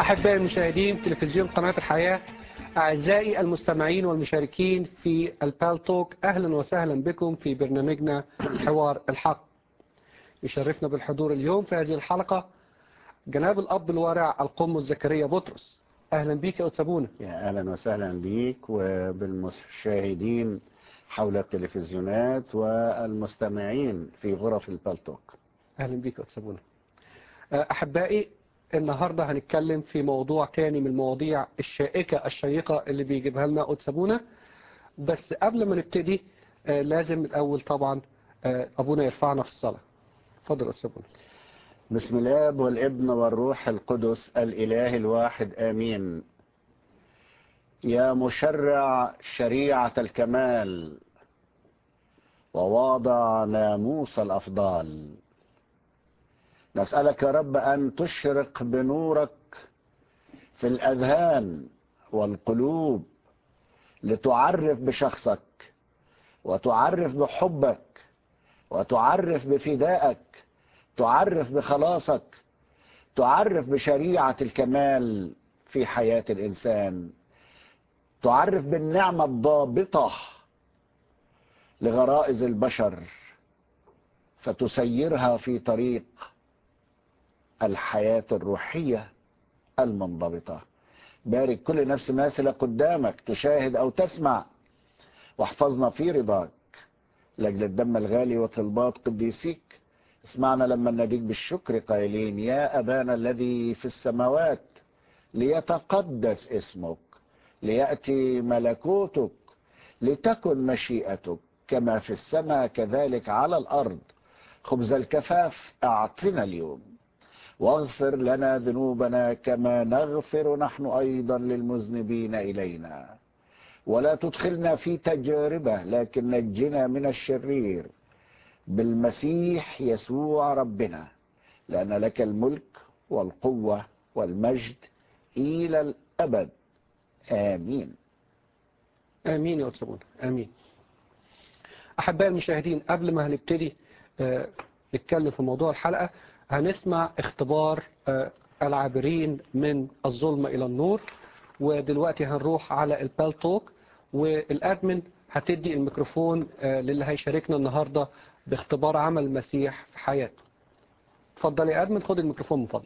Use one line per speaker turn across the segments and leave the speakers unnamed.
أحبائي المشاهدين تلفزيون قناة الحياة أعزائي المستمعين والمشاركين في البال توك أهلا وسهلا بكم في برنامجنا حوار الحق يشرفنا بالحضور اليوم في هذه الحلقة جناب الأب الورع القم زكريا بطرس أهلا بك يا أتسابونا
يا أهلا وسهلا بيك وبالمشاهدين حول التلفزيونات والمستمعين في غرف البالتوك
أهلا بك يا أتسابونا أحبائي النهاردة هنتكلم في موضوع تاني من المواضيع الشائكة الشيقة اللي بيجيبها لنا أتسابونا بس قبل ما نبتدي آه، لازم الأول طبعا آه، أبونا يرفعنا في الصلاة اتفضل أتسابونا
بسم الاب والابن والروح القدس الاله الواحد امين يا مشرع شريعه الكمال وواضع ناموس الافضال نسالك يا رب ان تشرق بنورك في الاذهان والقلوب لتعرف بشخصك وتعرف بحبك وتعرف بفدائك تعرف بخلاصك تعرف بشريعة الكمال في حياة الإنسان تعرف بالنعمة الضابطة لغرائز البشر فتسيرها في طريق الحياة الروحية المنضبطة بارك كل نفس ماثلة قدامك تشاهد أو تسمع واحفظنا في رضاك لأجل الدم الغالي وطلبات قديسيك اسمعنا لما نديك بالشكر قائلين يا أبانا الذي في السماوات ليتقدس اسمك ليأتي ملكوتك لتكن مشيئتك كما في السماء كذلك على الأرض خبز الكفاف أعطنا اليوم واغفر لنا ذنوبنا كما نغفر نحن أيضا للمذنبين إلينا ولا تدخلنا في تجاربة لكن نجنا من الشرير بالمسيح يسوع ربنا لأن لك الملك والقوة والمجد إلى الأبد آمين
آمين يا أتسابونا آمين أحبائي المشاهدين قبل ما هنبتدي آه، نتكلم في موضوع الحلقة هنسمع اختبار آه، العابرين من الظلمة إلى النور ودلوقتي هنروح على البال توك والادمن هتدي الميكروفون آه، للي هيشاركنا النهارده باختبار عمل المسيح في حياته. اتفضل يا ادمن خد الميكروفون من فضلك.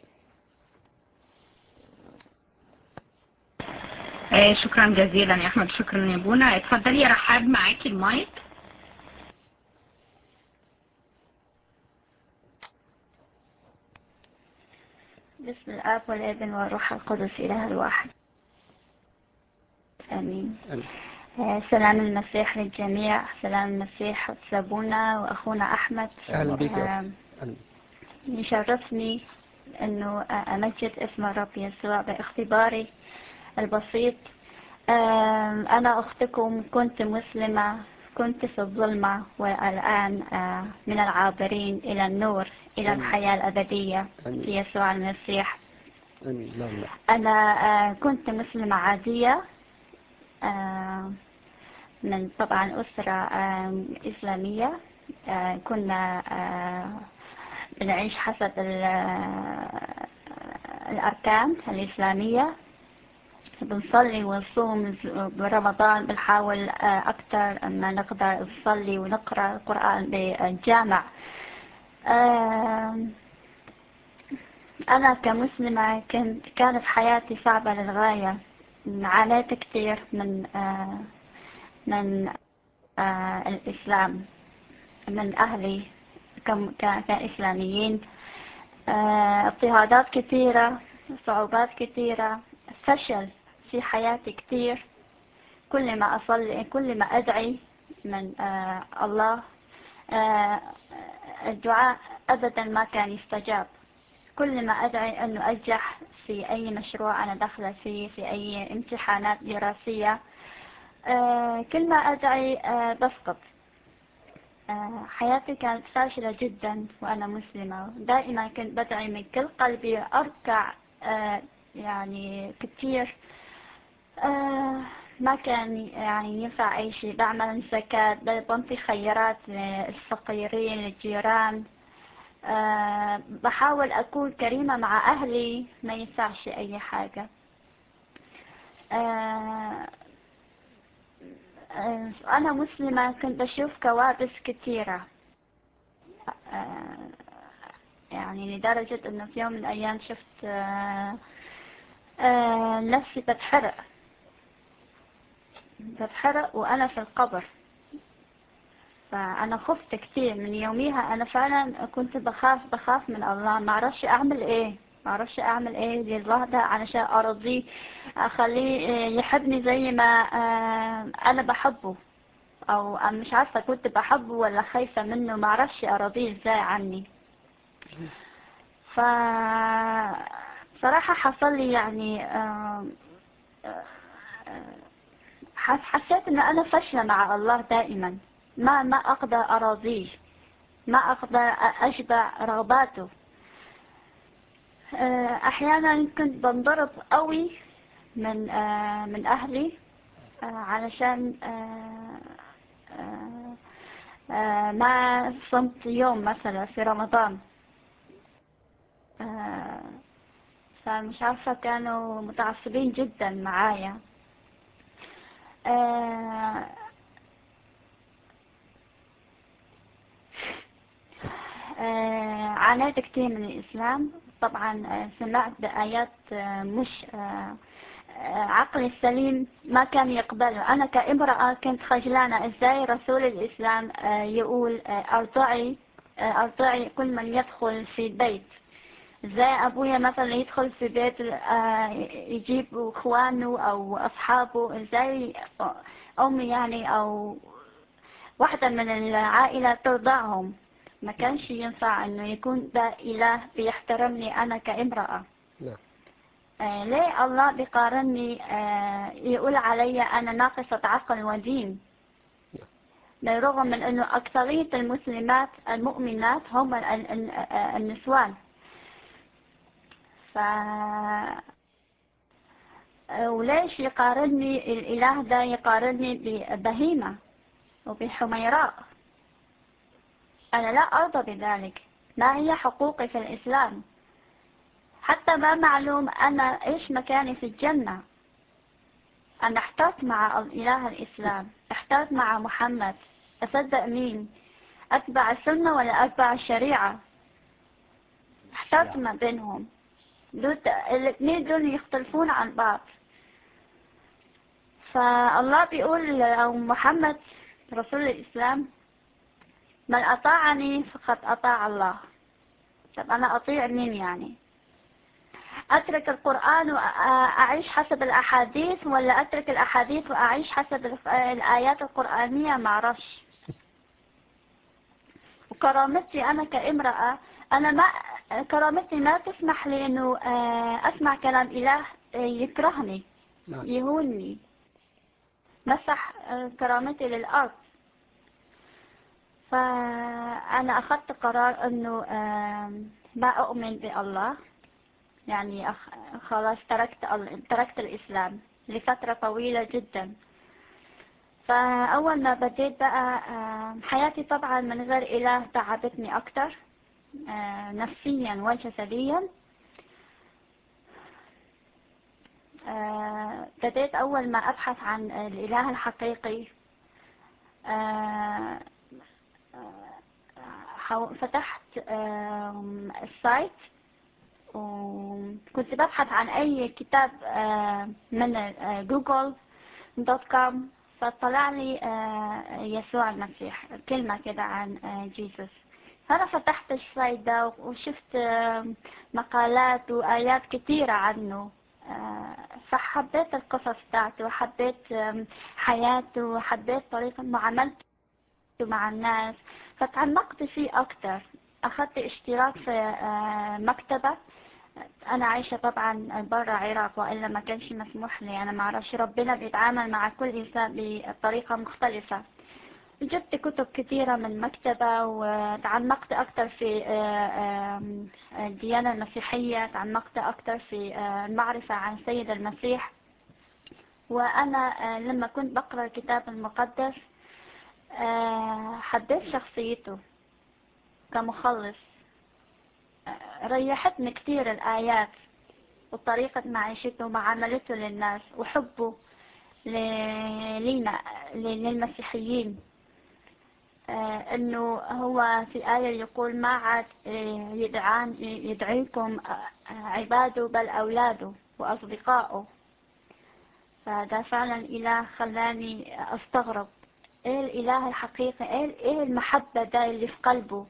آه، شكرا جزيلا يا احمد شكرا يا بونا اتفضلي يا رحاب معاكي المايك
بسم الآب والابن والروح القدس إله الواحد آمين
آمين.
آه، سلام المسيح للجميع سلام المسيح سابونا وأخونا أحمد
اهلا بك يا
آه،
أخي. أهلا.
يشرفني أنه أمجد اسم الرب يسوع باختباري البسيط آم، أنا أختكم كنت مسلمة كنت في الظلمة والآن آه، من العابرين إلى النور إلى
آمين.
الحياة الأبدية
آمين.
في يسوع المسيح
امين لا لا
أنا آه، كنت مسلمة عادية آه، من طبعا أسرة آه، إسلامية آه، كنا آه، بنعيش حسب ال- آه، الأركان الإسلامية بنصلي ونصوم برمضان بنحاول آه، أكتر أما نقدر نصلي ونقرأ القرآن بالجامع آه، أنا كمسلمة كنت كانت حياتي صعبة للغاية عانيت كثير من آه، من آه، الإسلام من أهلي كم- ك- كإسلاميين آه، اضطهادات كثيرة صعوبات كثيرة فشل في حياتي كثير كل ما أصلي كل ما أدعي من آه، الله آه، الدعاء أبدا ما كان يستجاب كل ما أدعي أنه أنجح في أي مشروع أنا داخلة فيه في أي امتحانات دراسية آه، كل ما أدعي آه، بسقط آه، حياتي كانت فاشلة جدا وأنا مسلمة دائما كنت بدعي من كل قلبي أركع آه، يعني كتير آه، ما كان يعني ينفع أي شيء بعمل زكاة بنطي خيرات للفقيرين للجيران آه، بحاول أكون كريمة مع أهلي ما ينفعش أي حاجة آه، آه، أنا مسلمة كنت بشوف كوابيس كتيرة آه، يعني لدرجة إنه في يوم من الأيام شفت آه، آه، نفسي بتحرق بتحرق وأنا في القبر فأنا خفت كتير من يوميها أنا فعلا كنت بخاف بخاف من الله ما أعرفش أعمل إيه ما أعرفش أعمل إيه لله ده علشان أرضيه أخليه آه، يحبني زي ما آه، أنا بحبه أو أنا مش عارفة كنت بحبه ولا خايفة منه ما أعرفش أرضيه إزاي عني ف صراحة حصل لي يعني آه، آه، حس- حسيت ان انا فاشلة مع الله دائما ما ما اقدر اراضيه ما اقدر اشبع رغباته آه، احيانا كنت بنضرب قوي من آه، من اهلي آه، علشان آه، آه، آه، ما صمت يوم مثلا في رمضان آه، فمش عارفة كانوا متعصبين جدا معايا آه، آه، عانيت كتير من الإسلام طبعا آه، سمعت بآيات آه، مش آه، آه، عقلي السليم ما كان يقبله أنا كامرأة كنت خجلانة إزاي رسول الإسلام آه، يقول آه، أرضعي آه، أرضعي كل من يدخل في بيت ازاي ابويا مثلا يدخل في بيت آه، يجيب اخوانه او اصحابه ازاي امي يعني او واحدة من العائلة ترضعهم ما كانش ينفع انه يكون ده اله بيحترمني انا كامرأة
نعم
آه ليه الله بيقارني آه يقول علي انا ناقصة عقل ودين بالرغم من انه اكثرية المسلمات المؤمنات هم ال- ال- ال- آه، النسوان ف وليش يقارني الإله ده يقارني ببهيمة وبحميراء أنا لا أرضى بذلك ما هي حقوقي في الإسلام حتى ما معلوم أنا إيش مكاني في الجنة أنا احترت مع إله الإسلام احترت مع محمد أصدق مين أتبع السنة ولا أتبع الشريعة احترت ما بينهم دول الاثنين دول يختلفون عن بعض فالله بيقول أو محمد رسول الإسلام من أطاعني فقد أطاع الله طب أنا أطيع مين يعني أترك القرآن وأعيش حسب الأحاديث ولا أترك الأحاديث وأعيش حسب الف- الآيات القرآنية معرفش وكرامتي أنا كامرأة أنا ما كرامتي ما تسمح لي إنه آه، أسمع كلام إله آه، يكرهني
نعم
يهونني مسح آه، كرامتي للأرض فأنا أخذت قرار أنه آم، ما أؤمن بالله يعني أخ- خلاص تركت ال- تركت الإسلام لفترة طويلة جدا فأول ما بديت بقى آم، حياتي طبعا من غير إله تعبتني أكتر آه، نفسيا وجسديا آه، بديت أول ما أبحث عن الإله الحقيقي آه، حو- فتحت آم، السايت وكنت ببحث عن أي كتاب آه، من آه، جوجل دوت كوم فطلع لي آه، يسوع المسيح كلمة كده عن آه، جيسوس فأنا فتحت السايت ده وشفت آم، مقالات وآيات كتيرة عنه آه، فحبيت القصص بتاعته وحبيت آم، حياته وحبيت طريقة معاملته مع الناس فتعمقت فيه أكتر أخذت اشتراك في آه، مكتبة أنا عايشة طبعا برا العراق وإلا ما كانش مسموح لي أنا معرفش ربنا بيتعامل مع كل إنسان بطريقة مختلفة جبت كتب كثيرة من مكتبة وتعمقت أكتر في آه، آم، الديانة المسيحية تعمقت أكتر في آه، المعرفة عن سيد المسيح وأنا آه، لما كنت بقرأ الكتاب المقدس آه، حبيت شخصيته كمخلص ريحتني كثير الآيات وطريقة معيشته ومعاملته للناس وحبه ل- لينا للمسيحيين آه، انه هو في آية يقول ما عاد آه، يدعان يدعيكم آه، عباده بل أولاده وأصدقائه فده فعلا إله خلاني أستغرب إيه الإله الحقيقي إيه إيه المحبة ده اللي في قلبه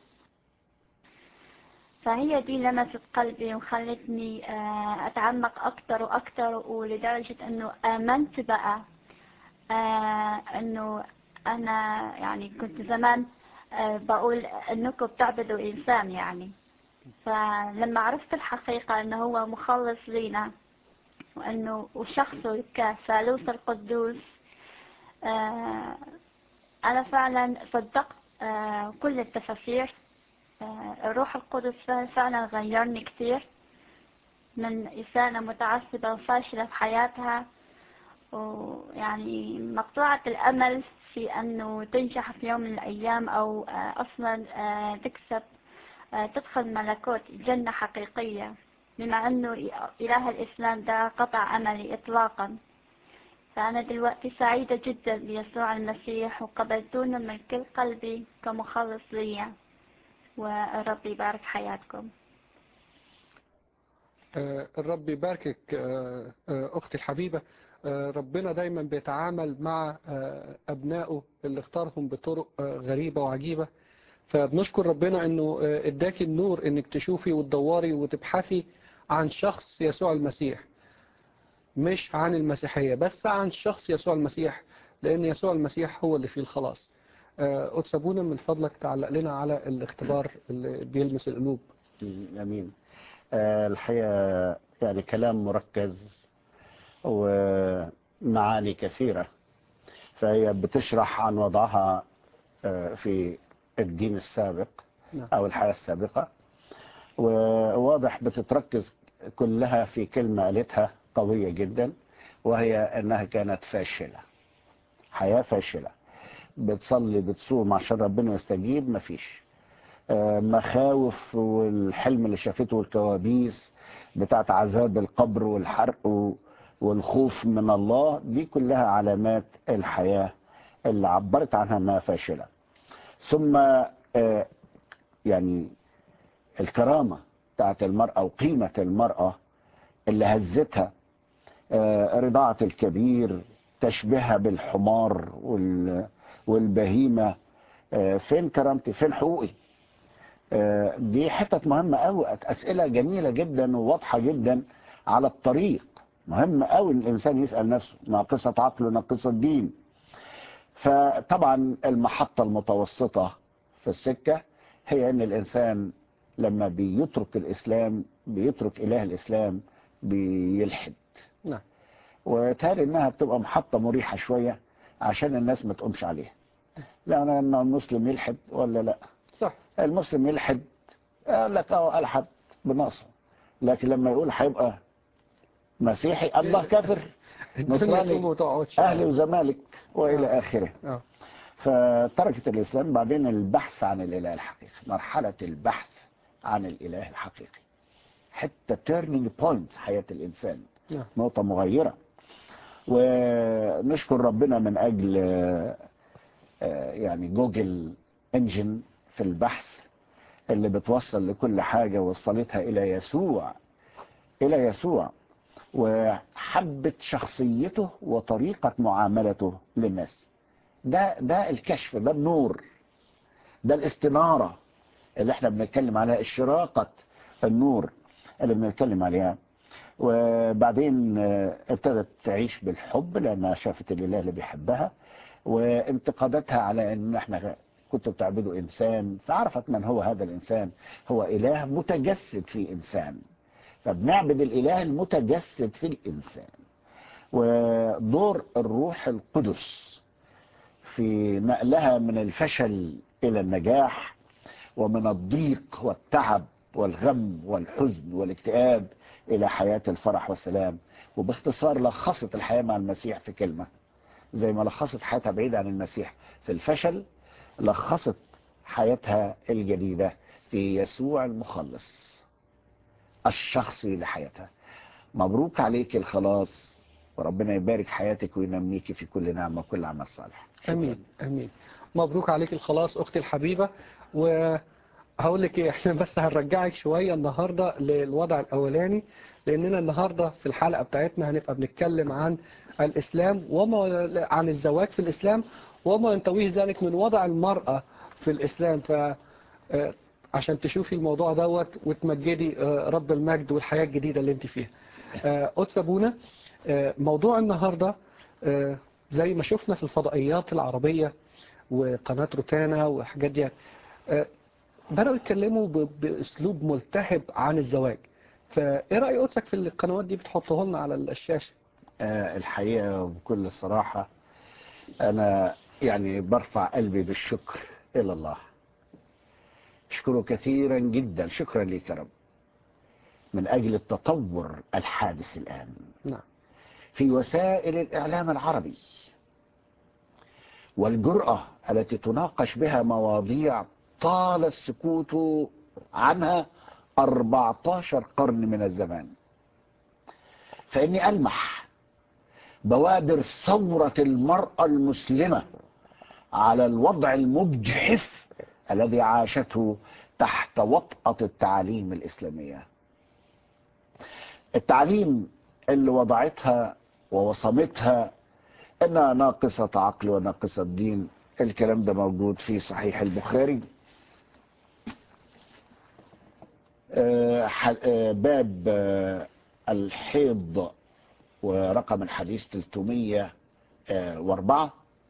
فهي دي لمست قلبي وخلتني آه، أتعمق أكتر وأكتر ولدرجة إنه آمنت بقى آه، إنه أنا يعني كنت زمان آه، بقول إنكم بتعبدوا إنسان يعني فلما عرفت الحقيقة إنه هو مخلص لينا وإنه وشخصه كثالوث القدوس آه، أنا فعلا صدقت آه، كل التفاسير آه، الروح القدس فعلا غيرني كتير من إنسانة متعصبة وفاشلة في حياتها ويعني مقطوعة الأمل في أنه تنجح في يوم من الأيام أو آه، أصلا آه، تكسب آه، تدخل ملكوت جنة حقيقية بما أنه إله الإسلام ده قطع أملي إطلاقا فأنا دلوقتي سعيدة جدا بيسوع المسيح وقبلتونه من كل قلبي كمخلص ليا والرب يبارك حياتكم
آه، الرب يباركك آه، آه، أختي الحبيبة آه، ربنا دايما بيتعامل مع آه، أبنائه اللي اختارهم بطرق آه، غريبة وعجيبة فبنشكر ربنا انه آه، اداكي النور انك تشوفي وتدوري وتبحثي عن شخص يسوع المسيح مش عن المسيحية بس عن شخص يسوع المسيح لان يسوع المسيح هو اللي فيه الخلاص آه، قدس أبونا من فضلك تعلق لنا على الاختبار اللي بيلمس القلوب
مم، امين آه، الحقيقه يعني كلام مركز ومعاني كثيره فهي بتشرح عن وضعها آه، في الدين السابق
نعم.
او الحياه السابقه وواضح بتتركز كلها في كلمه قالتها قويه جدا وهي انها كانت فاشله حياه فاشله بتصلي بتصوم عشان ربنا يستجيب مفيش آه، مخاوف والحلم اللي شافته والكوابيس بتاعت عذاب القبر والحرق و- والخوف من الله دي كلها علامات الحياة اللي عبرت عنها انها فاشلة ثم آه، يعني الكرامة بتاعت المرأة وقيمة المرأة اللي هزتها آه، رضاعة الكبير تشبيهها بالحمار وال- والبهيمة آه، فين كرامتي فين حقوقي آه، دي حتت مهمة قوي أسئلة جميلة جدا وواضحة جدا على الطريق مهم قوي ان الانسان يسأل نفسه ناقصة عقل ناقصة دين فطبعا المحطة المتوسطة في السكة هي ان الانسان لما بيترك الاسلام بيترك اله الاسلام بيلحد
نعم
وتالي انها بتبقى محطة مريحة شوية عشان الناس ما تقومش عليها لا انا لما المسلم يلحد ولا لا
صح
المسلم يلحد قال لك اه الحد بنقصه لكن لما يقول هيبقى مسيحي الله كافر
الدنيا
نصراني
تقوم وتقعدش
اهلي وزمالك والى
آه.
اخره
آه.
فتركت الاسلام بعدين البحث عن الاله الحقيقي مرحله البحث عن الاله الحقيقي حتى تيرنينج بوينت في حياه الانسان
نعم.
نقطه مغيره ونشكر ربنا من اجل آه، آه، يعني جوجل انجن في البحث اللي بتوصل لكل حاجه وصلتها الى يسوع الى يسوع وحبت شخصيته وطريقه معاملته للناس ده ده الكشف ده النور ده الاستنارة اللي احنا بنتكلم عليها اشراقة النور اللي بنتكلم عليها وبعدين آه، ابتدت تعيش بالحب لانها شافت الاله اللي بيحبها وانتقاداتها على ان احنا كنتوا بتعبدوا انسان فعرفت من هو هذا الانسان هو اله متجسد في انسان فبنعبد الاله المتجسد في الانسان ودور الروح القدس في نقلها من الفشل الى النجاح ومن الضيق والتعب والغم والحزن والاكتئاب الى حياه الفرح والسلام وباختصار لخصت الحياه مع المسيح في كلمه زي ما لخصت حياتها بعيد عن المسيح في الفشل لخصت حياتها الجديده في يسوع المخلص الشخصي لحياتها مبروك عليك الخلاص وربنا يبارك حياتك وينميك في كل نعمة وكل عمل صالح شكراً.
امين امين مبروك عليك الخلاص اختي الحبيبه وهقول لك ايه احنا بس هنرجعك شويه النهارده للوضع الاولاني لاننا النهارده في الحلقه بتاعتنا هنبقى بنتكلم عن الاسلام وما عن الزواج في الاسلام وما ينتويه ذلك من وضع المراه في الاسلام ف آه، عشان تشوفي الموضوع دوت وتمجدي آه، رب المجد والحياه الجديده اللي انت فيها. آه، قدس ابونا آه، موضوع النهارده آه، زي ما شفنا في الفضائيات العربية وقناة روتانا وحاجات دي آه، بدأوا يتكلموا ب- بأسلوب ملتهب عن الزواج فإيه رأي قدسك في القنوات دي بتحطه لنا على الشاشة
آه، الحقيقة بكل صراحة أنا يعني برفع قلبي بالشكر إلى الله أشكره كثيرا جدا شكرا لك يا رب من أجل التطور الحادث الآن
نعم
في وسائل الإعلام العربي والجرأة التي تناقش بها مواضيع طال السكوت عنها 14 قرن من الزمان فإني ألمح بوادر ثورة المرأة المسلمة على الوضع المجحف الذي عاشته تحت وطأة التعاليم الإسلامية التعليم اللي وضعتها ووصمتها انها ناقصة عقل وناقصة دين الكلام ده موجود في صحيح البخاري آه، ح- آه، باب آه، الحيض ورقم الحديث 304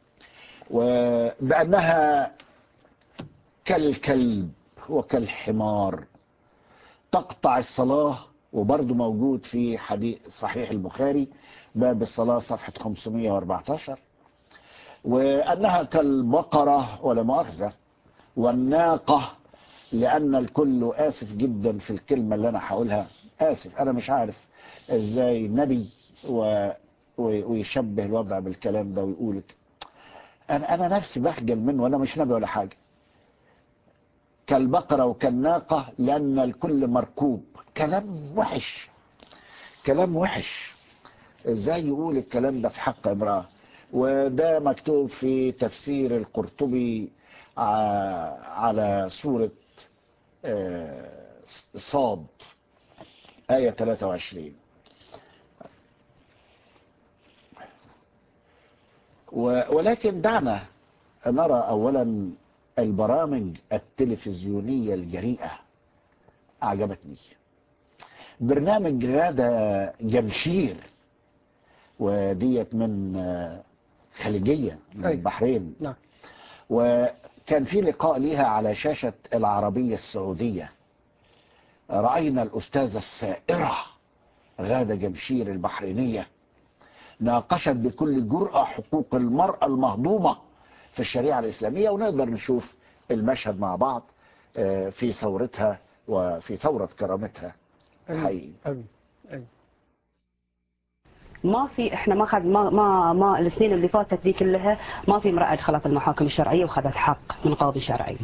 وبأنها كالكلب وكالحمار تقطع الصلاة وبرضه موجود في حديث صحيح البخاري باب الصلاة صفحة 514 وأنها كالبقرة ولا مؤاخذة والناقة لأن الكل آسف جدا في الكلمة اللي أنا هقولها آسف أنا مش عارف إزاي نبي و... و- ويشبه الوضع بالكلام ده ويقول أنا أنا نفسي بخجل منه وأنا مش نبي ولا حاجة كالبقرة وكالناقة لأن الكل مركوب كلام وحش كلام وحش ازاي يقول الكلام ده في حق امرأة وده مكتوب في تفسير القرطبي ع- على سورة آه، صاد آية 23 و- ولكن دعنا نرى أولا البرامج التلفزيونية الجريئة أعجبتني برنامج غادة جمشير وديت من آه، خليجية من
أيوة.
البحرين
نعم
وكان في لقاء ليها على شاشة العربية السعودية رأينا الأستاذة السائرة غادة جمشير البحرينية ناقشت بكل جرأة حقوق المرأة المهضومة في الشريعة الإسلامية ونقدر نشوف المشهد مع بعض آه، في ثورتها وفي ثورة كرامتها حقيقي
أمين أمين
ما في احنا ما خذ ما ما ما السنين اللي فاتت دي كلها ما في امراه دخلت المحاكم الشرعيه وخذت حق من قاضي شرعي.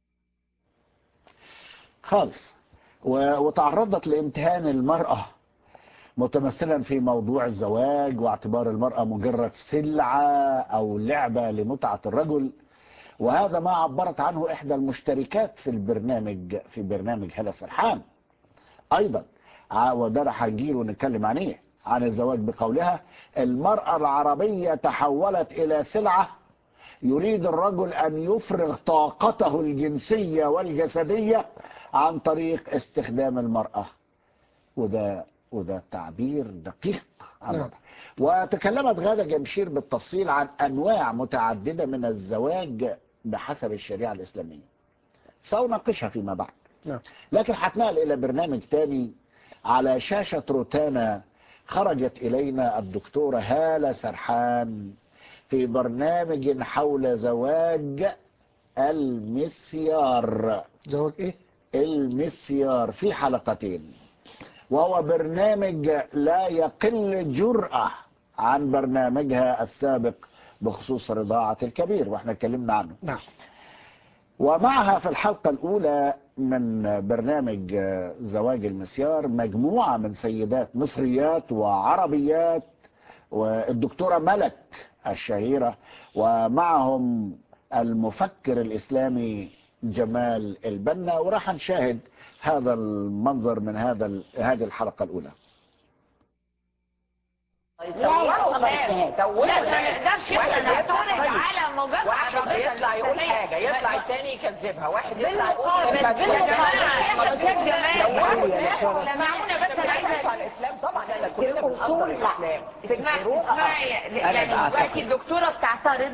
خالص و- وتعرضت لامتهان المرأة متمثلا في موضوع الزواج واعتبار المرأة مجرد سلعة أو لعبة لمتعة الرجل وهذا ما عبرت عنه إحدى المشتركات في البرنامج في برنامج هلا سرحان أيضا ع- وده رح هنجيله ونتكلم عليه عن الزواج بقولها المرأة العربية تحولت إلى سلعة يريد الرجل أن يفرغ طاقته الجنسية والجسدية عن طريق استخدام المرأة وده وده تعبير دقيق عن
نعم.
الوضع. وتكلمت غادة جمشير بالتفصيل عن أنواع متعددة من الزواج بحسب الشريعة الإسلامية سأناقشها فيما بعد
نعم
لكن هتنقل إلى برنامج تاني على شاشة روتانا خرجت إلينا الدكتورة هالة سرحان في برنامج حول زواج المسيار
زواج إيه؟
المسيار في حلقتين وهو برنامج لا يقل جرأة عن برنامجها السابق بخصوص رضاعة الكبير واحنا اتكلمنا عنه
نعم
ومعها في الحلقة الأولى من برنامج آه، زواج المسيار مجموعة من سيدات مصريات وعربيات والدكتورة ملك الشهيرة ومعهم المفكر الإسلامي جمال البنا وراح نشاهد هذا المنظر من هذا ال- هذه الحلقة الأولى
يسوقوا الناس يسوقوا
لا، ما
الناس
نقدرش
واحد
احنا
يطلع
نعترض على مجمع
واحد
الرابطة
يطلع يقول
الإسلامية.
حاجه يطلع التاني يكذبها واحد يطلع يقول
بالمقابل
كذبة.
بالمقابل يا استاذ جمال
يسوقوا.
سمعونا بس انا
ما بنتكلمش
عايزه
عن الاسلام طبعا احنا كلنا بنقدر الاسلام
اسمعي
الفروق.
اسمعي يعني دلوقتي الدكتوره بتعترض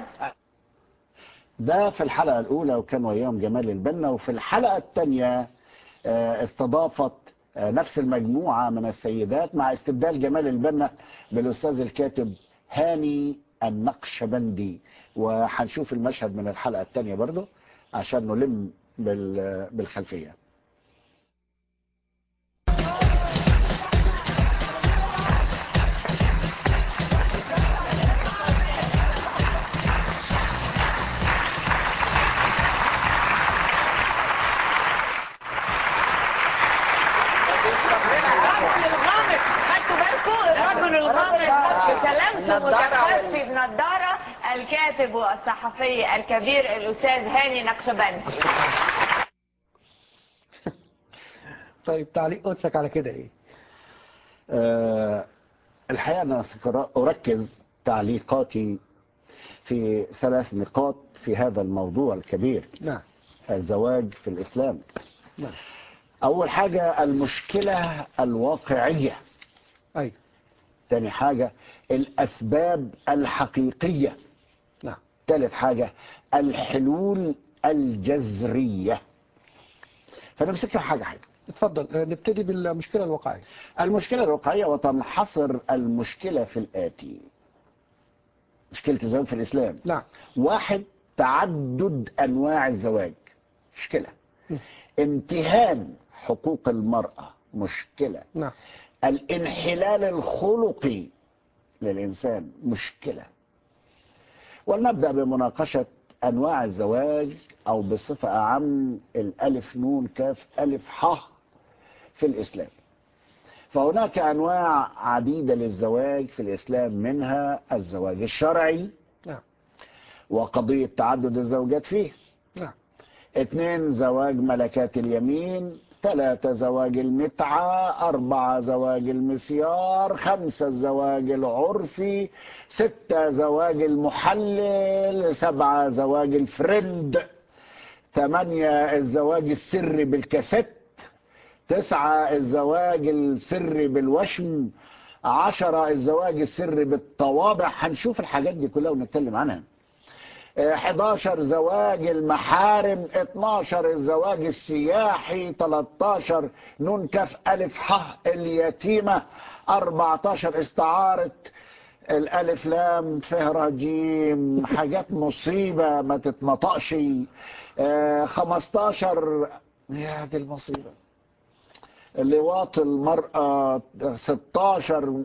ده في الحلقة الأولى وكان وياهم جمال البنا وفي الحلقة الثانية آه، استضافت آه، نفس المجموعة من السيدات مع استبدال جمال البنا بالأستاذ الكاتب هاني النقشبندي وهنشوف المشهد من الحلقة الثانية برضو عشان نلم بال- بالخلفية
الرجل الغامض خدتوا بالكم الرجل الغامض بسلامته
النضارة وال-
متخفي بنضاره الكاتب والصحفي الكبير الاستاذ هاني نقشبندي
طيب تعليق قدسك على كده ايه
آه، الحقيقة أنا سأقر- أركز تعليقاتي في ثلاث نقاط في هذا الموضوع الكبير
نعم
الزواج في الإسلام
نعم
أول حاجة المشكلة الواقعية
ايوه
تاني حاجة الأسباب الحقيقية
نعم
ثالث حاجة الحلول الجذرية فنمسكها حاجة حاجة
اتفضل آه، نبتدي بالمشكله الواقعيه
المشكلة الواقعية وتنحصر المشكلة في الآتي مشكلة الزواج في الإسلام
نعم
واحد تعدد أنواع الزواج مشكلة
م.
امتهان حقوق المرأة مشكلة
نعم
الانحلال الخلقي للإنسان مشكلة ولنبدأ بمناقشة أنواع الزواج أو بصفة أعم الألف نون كاف ألف ح في الإسلام فهناك أنواع عديدة للزواج في الإسلام منها الزواج الشرعي
نعم
وقضية تعدد الزوجات فيه
نعم
اثنين زواج ملكات اليمين ثلاثة زواج المتعة أربعة زواج المسيار خمسة الزواج العرفي ستة زواج المحلل سبعة زواج الفرند ثمانية الزواج السري بالكاسيت تسعة الزواج السري بالوشم عشرة الزواج السري بالطوابع هنشوف الحاجات دي كلها ونتكلم عنها 11 زواج المحارم 12 الزواج السياحي 13 نون كف ألف ح اليتيمة 14 استعارة الألف لام فهرة جيم حاجات مصيبة ما تتنطقش آه، 15 يا دي المصيبة لواط المرأة 16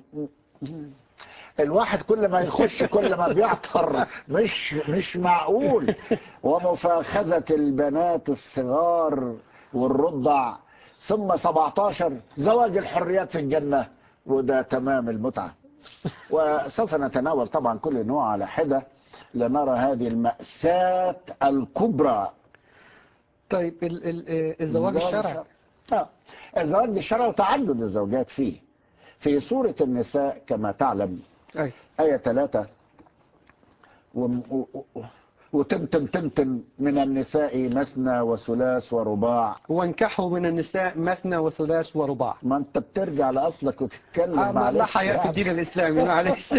الواحد كل ما يخش كل ما بيعطر مش مش معقول ومفاخذة البنات الصغار والرضع ثم 17 زواج الحريات في الجنة وده تمام المتعة وسوف نتناول طبعا كل نوع على حدة لنرى هذه المأساة الكبرى
طيب ال ال آه، الزواج الشرعي
آه. الزواج الشرعي وتعدد الزوجات فيه في سورة النساء كما تعلم
ايوه
آية ثلاثة وم- و- و- وتمتم تمتم من النساء مثنى وثلاث ورباع
وانكحوا من النساء مثنى وثلاث ورباع
ما انت بترجع لأصلك وتتكلم
آه، ما- لا
معلش
حياء في
يعني.
الدين الاسلامي معلش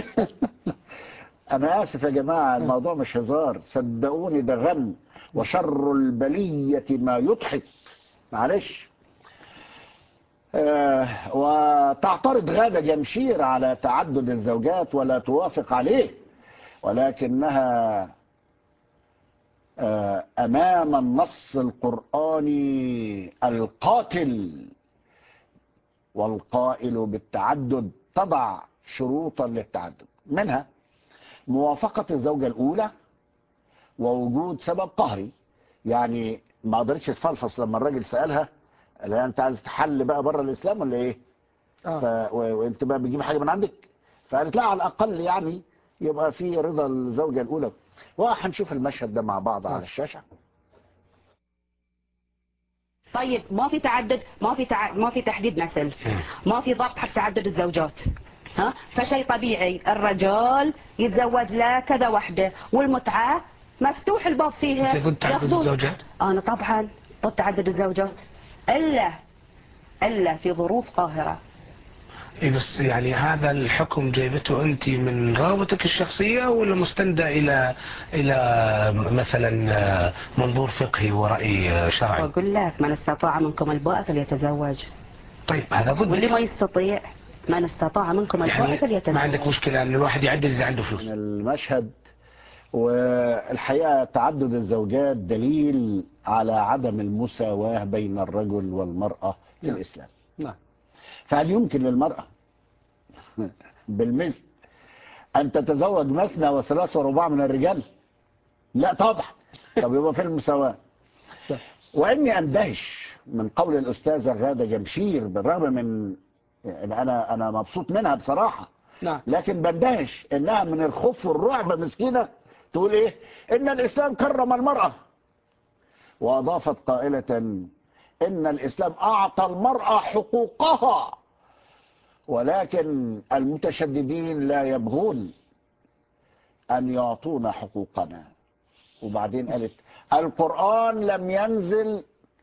أنا آسف يا جماعة الموضوع مش هزار صدقوني ده غم وشر البلية ما يضحك معلش آه وتعترض غادة جمشير على تعدد الزوجات ولا توافق عليه ولكنها آه أمام النص القرآني القاتل والقائل بالتعدد تضع شروطا للتعدد منها موافقة الزوجة الأولى ووجود سبب قهري يعني ما قدرتش تفلفص لما الراجل سالها قال لها انت عايز تحل بقى بره الاسلام ولا ايه؟
آه.
ف... و... وانت بقى بتجيب حاجه من عندك فقالت لا على الاقل يعني يبقى في رضا الزوجه الاولى وهنشوف المشهد ده مع بعض على الشاشه
طيب ما في تعدد ما في تع... ما في تحديد نسل ما في ضغط حق تعدد الزوجات ها فشيء طبيعي الرجال يتزوج له كذا وحده والمتعه مفتوح الباب فيها
أنت ضد تعدد
ياخذون-
الزوجات؟
انا طبعا ضد تعدد الزوجات الا الا في ظروف قاهره
إيه بس يعني هذا الحكم جايبته أنت من رغبتك الشخصية ولا مستندة إلى إلى مثلا آه، منظور فقهي ورأي آه، شرعي؟
واقول لك من استطاع منكم الباء فليتزوج
طيب هذا
واللي
ضد
ما يستطيع من استطاع منكم الباء
يعني
فليتزوج
ما عندك مشكلة أن الواحد يعدل إذا عنده فلوس
من المشهد والحقيقه تعدد الزوجات دليل على عدم المساواه بين الرجل والمراه في
نعم.
الاسلام
نعم
فهل يمكن للمرأة بالمثل أن تتزوج مثنى وثلاث ورباع من الرجال؟ لا طبعا طب يبقى في المساواة
طيب.
وإني أندهش من قول الأستاذة غادة جمشير بالرغم من يعني أنا أنا مبسوط منها بصراحة
نعم
لكن بندهش إنها من الخوف والرعب مسكينة تقول إيه؟ إن الإسلام كرم المرأة وأضافت قائلة إن الإسلام أعطى المرأة حقوقها ولكن المتشددين لا يبغون أن يعطونا حقوقنا وبعدين قالت القرآن لم ينزل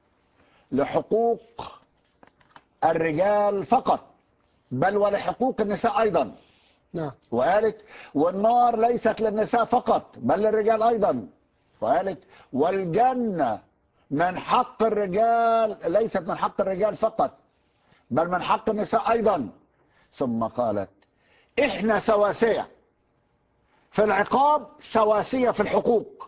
لحقوق الرجال فقط بل ولحقوق النساء أيضا
نعم
وقالت والنار ليست للنساء فقط بل للرجال أيضا وقالت والجنة من حق الرجال ليست من حق الرجال فقط بل من حق النساء أيضا ثم قالت إحنا سواسية في العقاب سواسية في الحقوق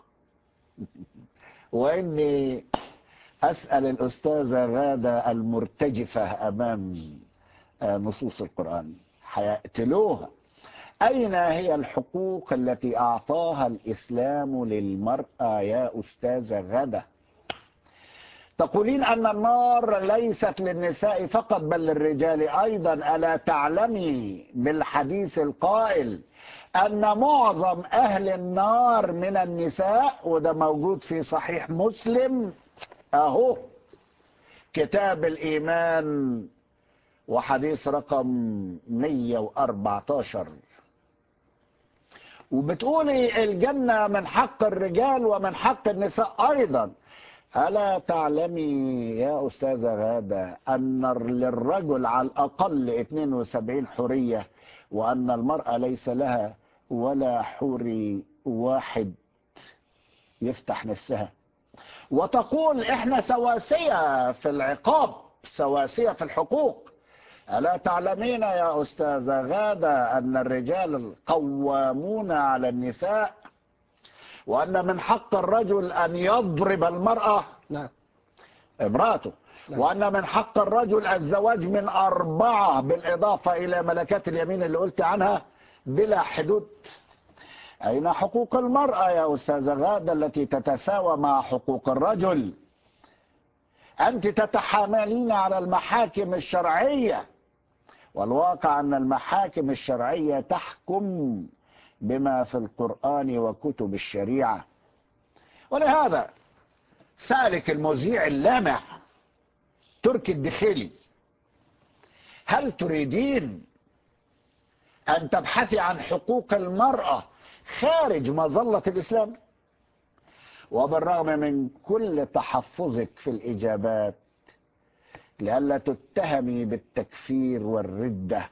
وإني أسأل الأستاذة غادة المرتجفة أمام آه، نصوص القرآن هيقتلوها أين هي الحقوق التي أعطاها الإسلام للمرأة يا أستاذة غادة تقولين أن النار ليست للنساء فقط بل للرجال أيضا ألا تعلمي بالحديث القائل أن معظم أهل النار من النساء وده موجود في صحيح مسلم أهو كتاب الإيمان وحديث رقم 114 وبتقولي الجنة من حق الرجال ومن حق النساء أيضا ألا تعلمي يا أستاذة غادة أن للرجل على الأقل 72 حرية وأن المرأة ليس لها ولا حوري واحد يفتح نفسها وتقول إحنا سواسية في العقاب سواسية في الحقوق ألا تعلمين يا أستاذة غادة أن الرجال قوامون على النساء وأن من حق الرجل أن يضرب المرأة
نعم
امرأته
نعم.
وأن من حق الرجل الزواج من أربعة بالإضافة إلى ملكات اليمين اللي قلت عنها بلا حدود أين حقوق المرأة يا أستاذة غادة التي تتساوى مع حقوق الرجل أنت تتحاملين على المحاكم الشرعية والواقع أن المحاكم الشرعية تحكم بما في القرآن وكتب الشريعة ولهذا سالك المذيع اللامع تركي الدخيلي هل تريدين أن تبحثي عن حقوق المرأة خارج مظلة الإسلام وبالرغم من كل تحفظك في الإجابات لئلا تتهمي بالتكفير والردة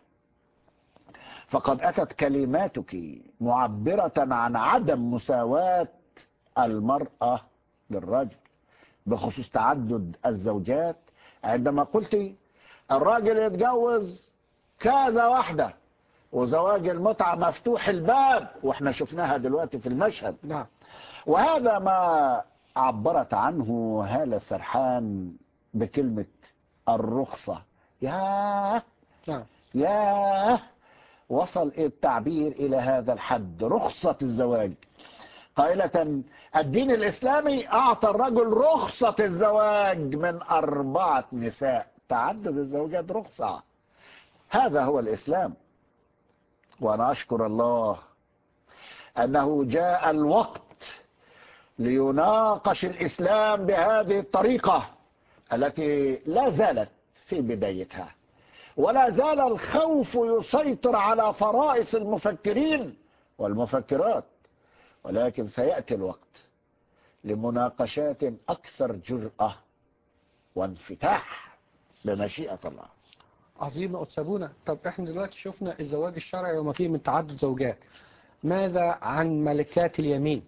فقد أتت كلماتك معبرة عن عدم مساواة المرأة للرجل بخصوص تعدد الزوجات عندما قلت الراجل يتجوز كذا واحدة وزواج المتعة مفتوح الباب واحنا شفناها دلوقتي في المشهد
نعم
وهذا ما عبرت عنه هالة سرحان بكلمة الرخصة ياه
نعم
ياه وصل التعبير إلى هذا الحد رخصة الزواج قائلة الدين الإسلامي أعطى الرجل رخصة الزواج من أربعة نساء تعدد الزوجات رخصة هذا هو الإسلام وأنا أشكر الله أنه جاء الوقت ليناقش الإسلام بهذه الطريقة التي لا زالت في بدايتها ولا زال الخوف يسيطر على فرائس المفكرين والمفكرات ولكن سيأتي الوقت لمناقشات أكثر جرأة وانفتاح بمشيئة الله
عظيم أتسابونا طب احنا دلوقتي شفنا الزواج الشرعي وما فيه من تعدد زوجات ماذا عن ملكات اليمين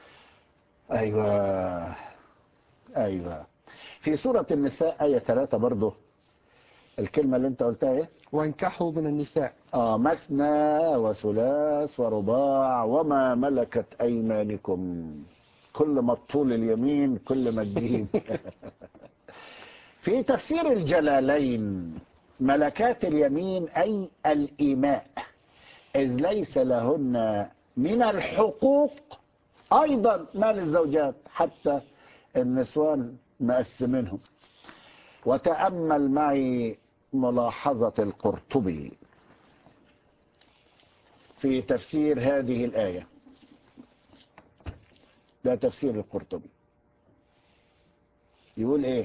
أيوة أيوة في سورة النساء آية ثلاثة برضه الكلمة اللي أنت قلتها إيه؟
وانكحوا من النساء
آه مثنى وثلاث ورباع وما ملكت أيمانكم كل ما تطول اليمين كل ما تجيب في تفسير الجلالين ملكات اليمين أي الإيماء إذ ليس لهن من الحقوق أيضا ما للزوجات حتى النسوان مقسمينهم وتأمل معي ملاحظة القرطبي في تفسير هذه الآية ده تفسير القرطبي يقول ايه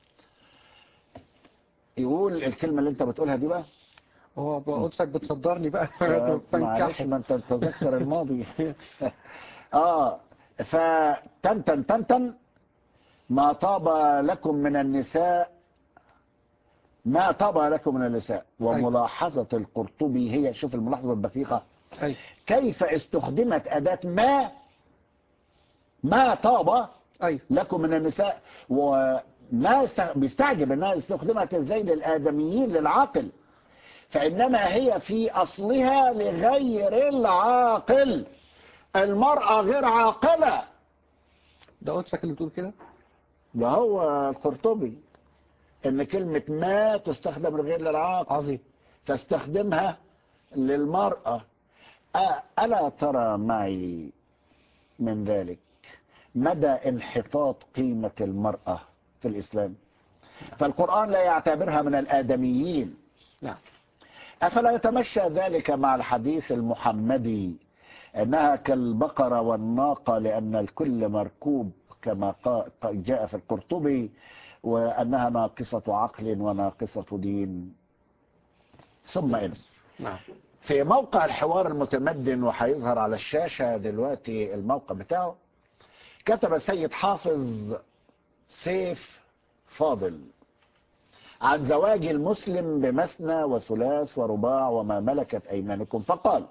يقول الكلمة اللي انت بتقولها دي بقى
هو قدسك بتصدرني بقى
معلش
فانكحوا
ما انت تتذكر الماضي اه فتن تن تن تن ما طاب لكم من النساء ما طاب لكم من النساء وملاحظة القرطبي هي شوف الملاحظة الدقيقة
أي
كيف استخدمت أداة ما ما طاب
أي
لكم من النساء وما است- بيستعجب انها استخدمت ازاي للادميين للعاقل فانما هي في اصلها لغير العاقل المرأة غير عاقلة
ده قدسك اللي بتقول كده
ده هو القرطبي ان كلمة ما تستخدم لغير للعاقل
عظيم
تستخدمها للمرأة أ- ألا ترى معي من ذلك مدى انحطاط قيمة المرأة في الإسلام فالقرآن لا يعتبرها من الآدميين
نعم
أفلا يتمشى ذلك مع الحديث المحمدي أنها كالبقرة والناقة لأن الكل مركوب كما قا- جاء في القرطبي وأنها ناقصة عقل وناقصة دين ثم إن
نعم
في موقع الحوار المتمدن وهيظهر على الشاشة دلوقتي الموقع بتاعه كتب السيد حافظ سيف فاضل عن زواج المسلم بمثنى وثلاث ورباع وما ملكت أيمانكم فقال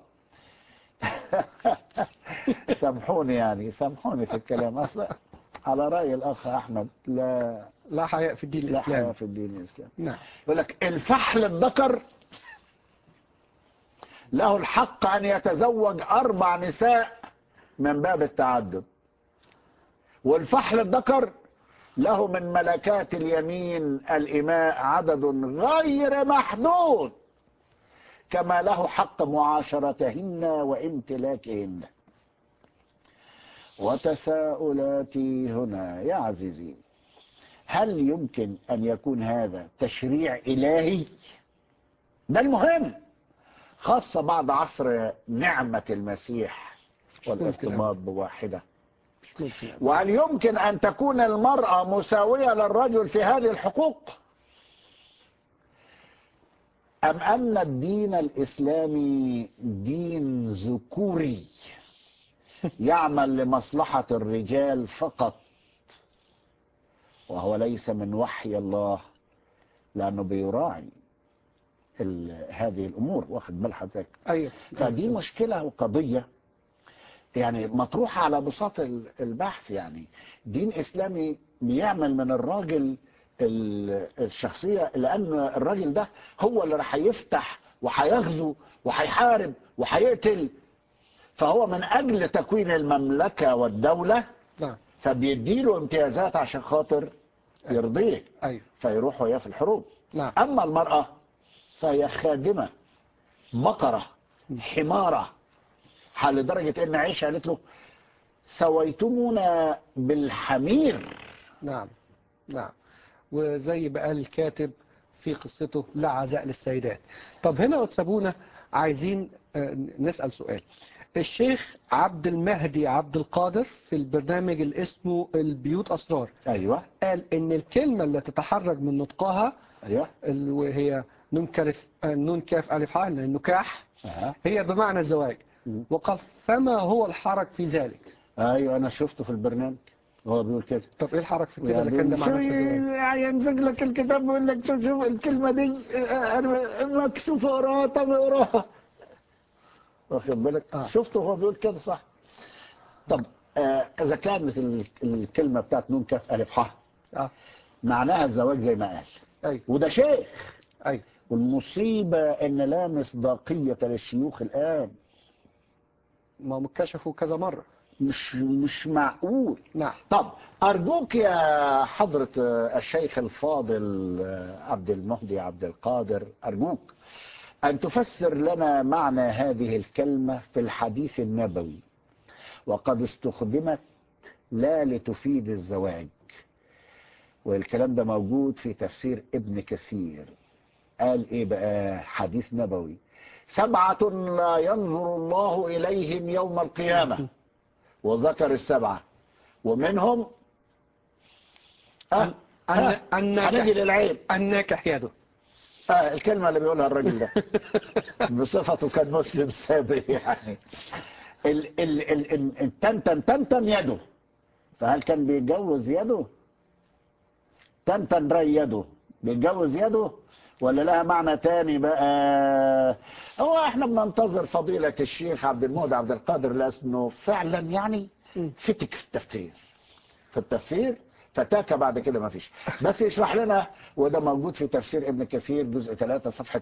سامحوني يعني سامحوني في الكلام أصلا على رأي الأخ أحمد لا
لا حياء في الدين
لا حياة
الإسلامي
في الدين الإسلامي
نعم
يقول لك الفحل الذكر له الحق أن يتزوج أربع نساء من باب التعدد والفحل الذكر له من ملكات اليمين الإماء عدد غير محدود كما له حق معاشرتهن وامتلاكهن وتساؤلاتي هنا يا عزيزي هل يمكن أن يكون هذا تشريع إلهي ده المهم خاصة بعد عصر نعمة المسيح والارتباط بواحدة
مش ممكن يعني.
وهل يمكن أن تكون المرأة مساوية للرجل في هذه الحقوق أم أن الدين الإسلامي دين ذكوري يعمل لمصلحة الرجال فقط وهو ليس من وحي الله لأنه بيراعي ال- هذه الأمور واخد بال حضرتك
أيوه
فدي مشكلة وقضية يعني مطروحة على بساط ال- البحث يعني دين إسلامي بيعمل من الراجل ال- الشخصية لأن الراجل ده هو اللي راح يفتح وهيغزو وهيحارب وهيقتل فهو من أجل تكوين المملكة والدولة
نعم
فبيديله امتيازات عشان خاطر يرضيه
أيوه
فيروح وياه في الحروب
نعم
أما المرأة فهي خادمة بقرة حمارة حال لدرجة إن عائشة قالت له سويتمونا بالحمير
نعم نعم وزي ما قال الكاتب في قصته لا عزاء للسيدات طب هنا وتسابونا عايزين آه، نسأل سؤال الشيخ عبد المهدي عبد القادر في البرنامج اللي اسمه البيوت أسرار
ايوه
قال إن الكلمة اللي تتحرك من نطقها
ايوه
اللي وهي نون كالف آه، نون كاف ألف ح النكاح
أه.
هي بمعنى الزواج
مم.
وقال فما هو الحرج في ذلك
ايوه انا شفته في البرنامج هو بيقول كده
طب ايه الحرج في كده اذا كان ده
شو
معنى الزواج
يعني يمسك لك الكتاب ويقول لك شوف شوف الكلمه دي آه، أنا مكسوف اقراها طب اقراها واخد بالك
آه.
شفته هو بيقول كده صح طب آه، اذا كانت ال- الكلمه بتاعت نون كاف الف ح
اه
معناها الزواج زي ما قال
ايوه
وده شيخ
ايوه
والمصيبه ان لا مصداقيه للشيوخ الان
ما هم كشفوا كذا مرة
مش مش معقول
نعم
طب أرجوك يا حضرة الشيخ الفاضل عبد المهدي عبد القادر أرجوك أن تفسر لنا معنى هذه الكلمة في الحديث النبوي وقد استخدمت لا لتفيد الزواج والكلام ده موجود في تفسير ابن كثير قال ايه بقى حديث نبوي سبعة لا ينظر الله إليهم يوم القيامة وذكر السبعة ومنهم آه
أن-
آه
أنك-
هنجي للعيب
الناكح يده
آه الكلمة اللي بيقولها الراجل ده بصفته كان مسلم سابق يعني ال ال ال ال- التنتن تنتن يده فهل كان بيتجوز يده تنتن ري يده بيتجوز يده ولا لها معنى تاني بقى هو احنا بننتظر فضيلة الشيخ عبد المهدي عبد القادر لأنه فعلا يعني فتك في التفسير في التفسير فتاكة بعد كده ما فيش بس يشرح لنا وده موجود في تفسير ابن كثير جزء 3 صفحة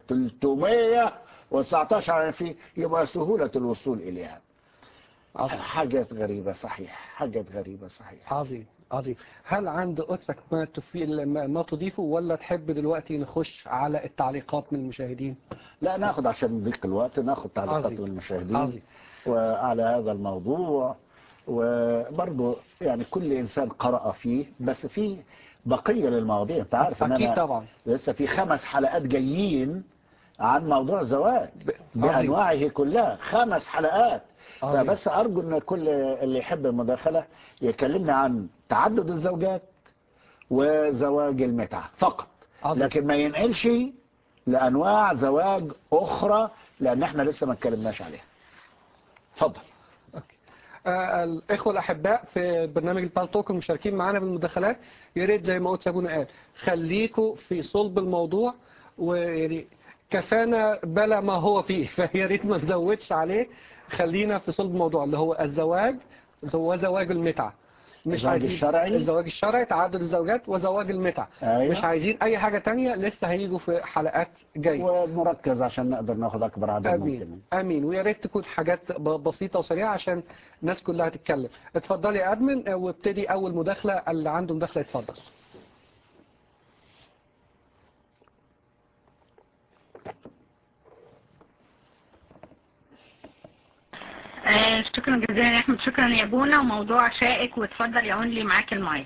319 يعني فيه يبقى سهولة الوصول إليها حاجات غريبة صحيح حاجات غريبة صحيح
عظيم عظيم هل عند قدسك ما, تفي... ما ما تضيفه ولا تحب دلوقتي نخش على التعليقات من المشاهدين
لا ناخد عشان نضيق الوقت ناخد تعليقات
عظيم.
من المشاهدين
عظيم.
وعلى هذا الموضوع وبرضه يعني كل انسان قرأ فيه بس في بقية للمواضيع انت عارف ان
أكيد
انا
طبعا.
لسه في خمس حلقات جايين عن موضوع الزواج
ب- عظيم.
بانواعه كلها خمس حلقات
عظيم.
فبس ارجو ان كل اللي يحب المداخله يكلمنا عن تعدد الزوجات وزواج المتعه فقط
عظيم.
لكن ما ينقلش لانواع زواج اخرى لان احنا لسه ما اتكلمناش عليها اتفضل
آه، الإخوة الأحباء في برنامج البالتوك المشاركين معانا بالمداخلات يا ريت زي ما قلت أبونا قال خليكوا في صلب الموضوع ويعني كفانا بلا ما هو فيه فيا ريت ما نزودش عليه خلينا في صلب الموضوع اللي هو الزواج وزواج المتعة مش
الزواج
عايزين
الشرعي؟
الزواج الشرعي تعدد الزوجات وزواج المتعة
أيوة.
مش عايزين أي حاجة تانية لسه هيجوا في حلقات جاية
ونركز عشان نقدر ناخد اكبر عدد ممكن
امين امين ويا ريت تكون حاجات ب- بسيطه وسريعه عشان الناس كلها تتكلم اتفضلي يا ادمن آه، وابتدي اول مداخله اللي عنده مداخله يتفضل
آه، شكرا جزيلا يا احمد شكرا يا بونا وموضوع شائك واتفضل يا لي معاك المايك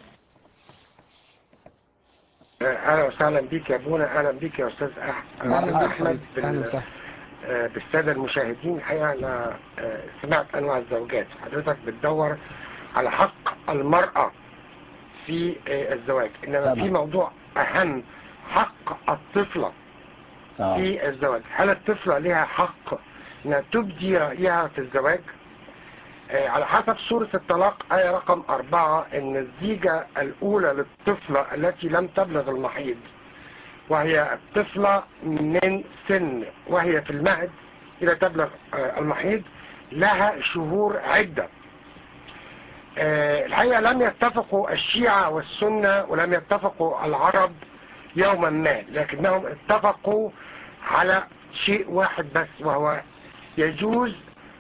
اهلا وسهلا بيك يا ابونا اهلا بيك يا استاذ أح-
اهلا بيك
احمد
حبيبي. اهلا
بال-
وسهلا
آه، بالساده المشاهدين الحقيقه انا آه، سمعت انواع الزوجات حضرتك بتدور على حق المراه في آه، الزواج انما
تمام.
في موضوع اهم حق الطفله
اه
في الزواج هل الطفله لها حق انها تبدي رايها في الزواج آه، على حسب سورة الطلاق آية رقم أربعة إن الزيجة الأولى للطفلة التي لم تبلغ المحيض وهي الطفلة من سن وهي في المهد إلى تبلغ آه، المحيض لها شهور عدة آه، الحقيقة لم يتفقوا الشيعة والسنة ولم يتفقوا العرب يوما ما لكنهم اتفقوا على شيء واحد بس وهو يجوز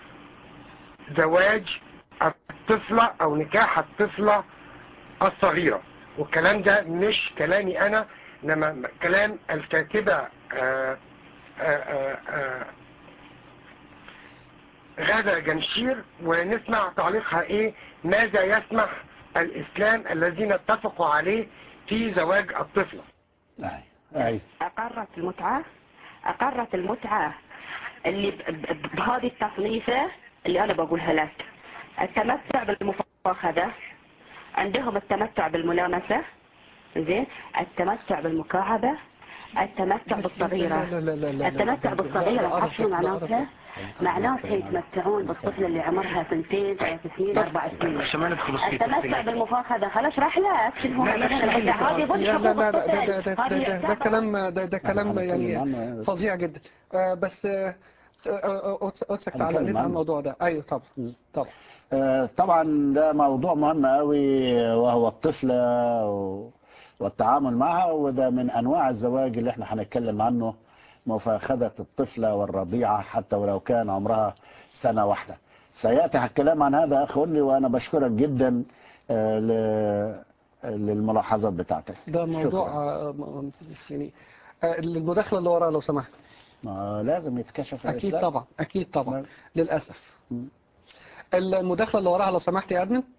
زواج الطفلة أو نكاح الطفلة الصغيرة والكلام ده مش كلامي أنا إنما كلام الكاتبة آه، آه، آه، آه، غادة جمشير ونسمع تعليقها ايه ماذا يسمح الاسلام الذين اتفقوا عليه في زواج الطفلة
أي أي
أقرت المتعة أقرت المتعة اللي ب- ب- بهذه التصنيفة اللي أنا بقولها لك التمتع بالمفاخذة عندهم التمتع بالملامسة زين التمتع بالمكعبة التمتع بالصغيرة
لا لا لا لا لا
التمتع
لا،
بالصغيرة
لا،
تعرف شنو
لا،
معناته؟ معناته يتمتعون بالطفلة اللي عمرها سنتين ثلاث سنين أربع سنين
عشان ما ندخل في
التمتع
تفصيلات
بالمفاخذة خلاص راح لك شنو هو
لا، لا،
هذا
لا،
هذه ضد
لا لا
حقوق
لا ده ده
الطفل
ده ده,
هذه
ده, ده
يعتبر
كلام ده, ده كلام
هنتكلم
يعني
عنه.
فظيع جدا آه، بس آه، آه، أوتس- اوتسك تعلق
هنتكلم
لنا عن
عنه.
الموضوع ده ايوه طبعا طبعا
آه، طبعا ده موضوع مهم قوي وهو الطفلة و- والتعامل معها وده من انواع الزواج اللي احنا هنتكلم عنه مفاخذة الطفلة والرضيعة حتى ولو كان عمرها سنة واحدة سيأتي الكلام عن هذا أخ لي وأنا بشكرك جدا آه، ل- للملاحظات بتاعتك
ده موضوع
شكراً.
آه، م- يعني آه، المداخله اللي وراها لو سمحت
ما لازم يتكشف
اكيد
الإسلام.
طبعا اكيد طبعا
نعم.
للاسف
مم.
المداخله اللي وراها لو سمحت يا ادمن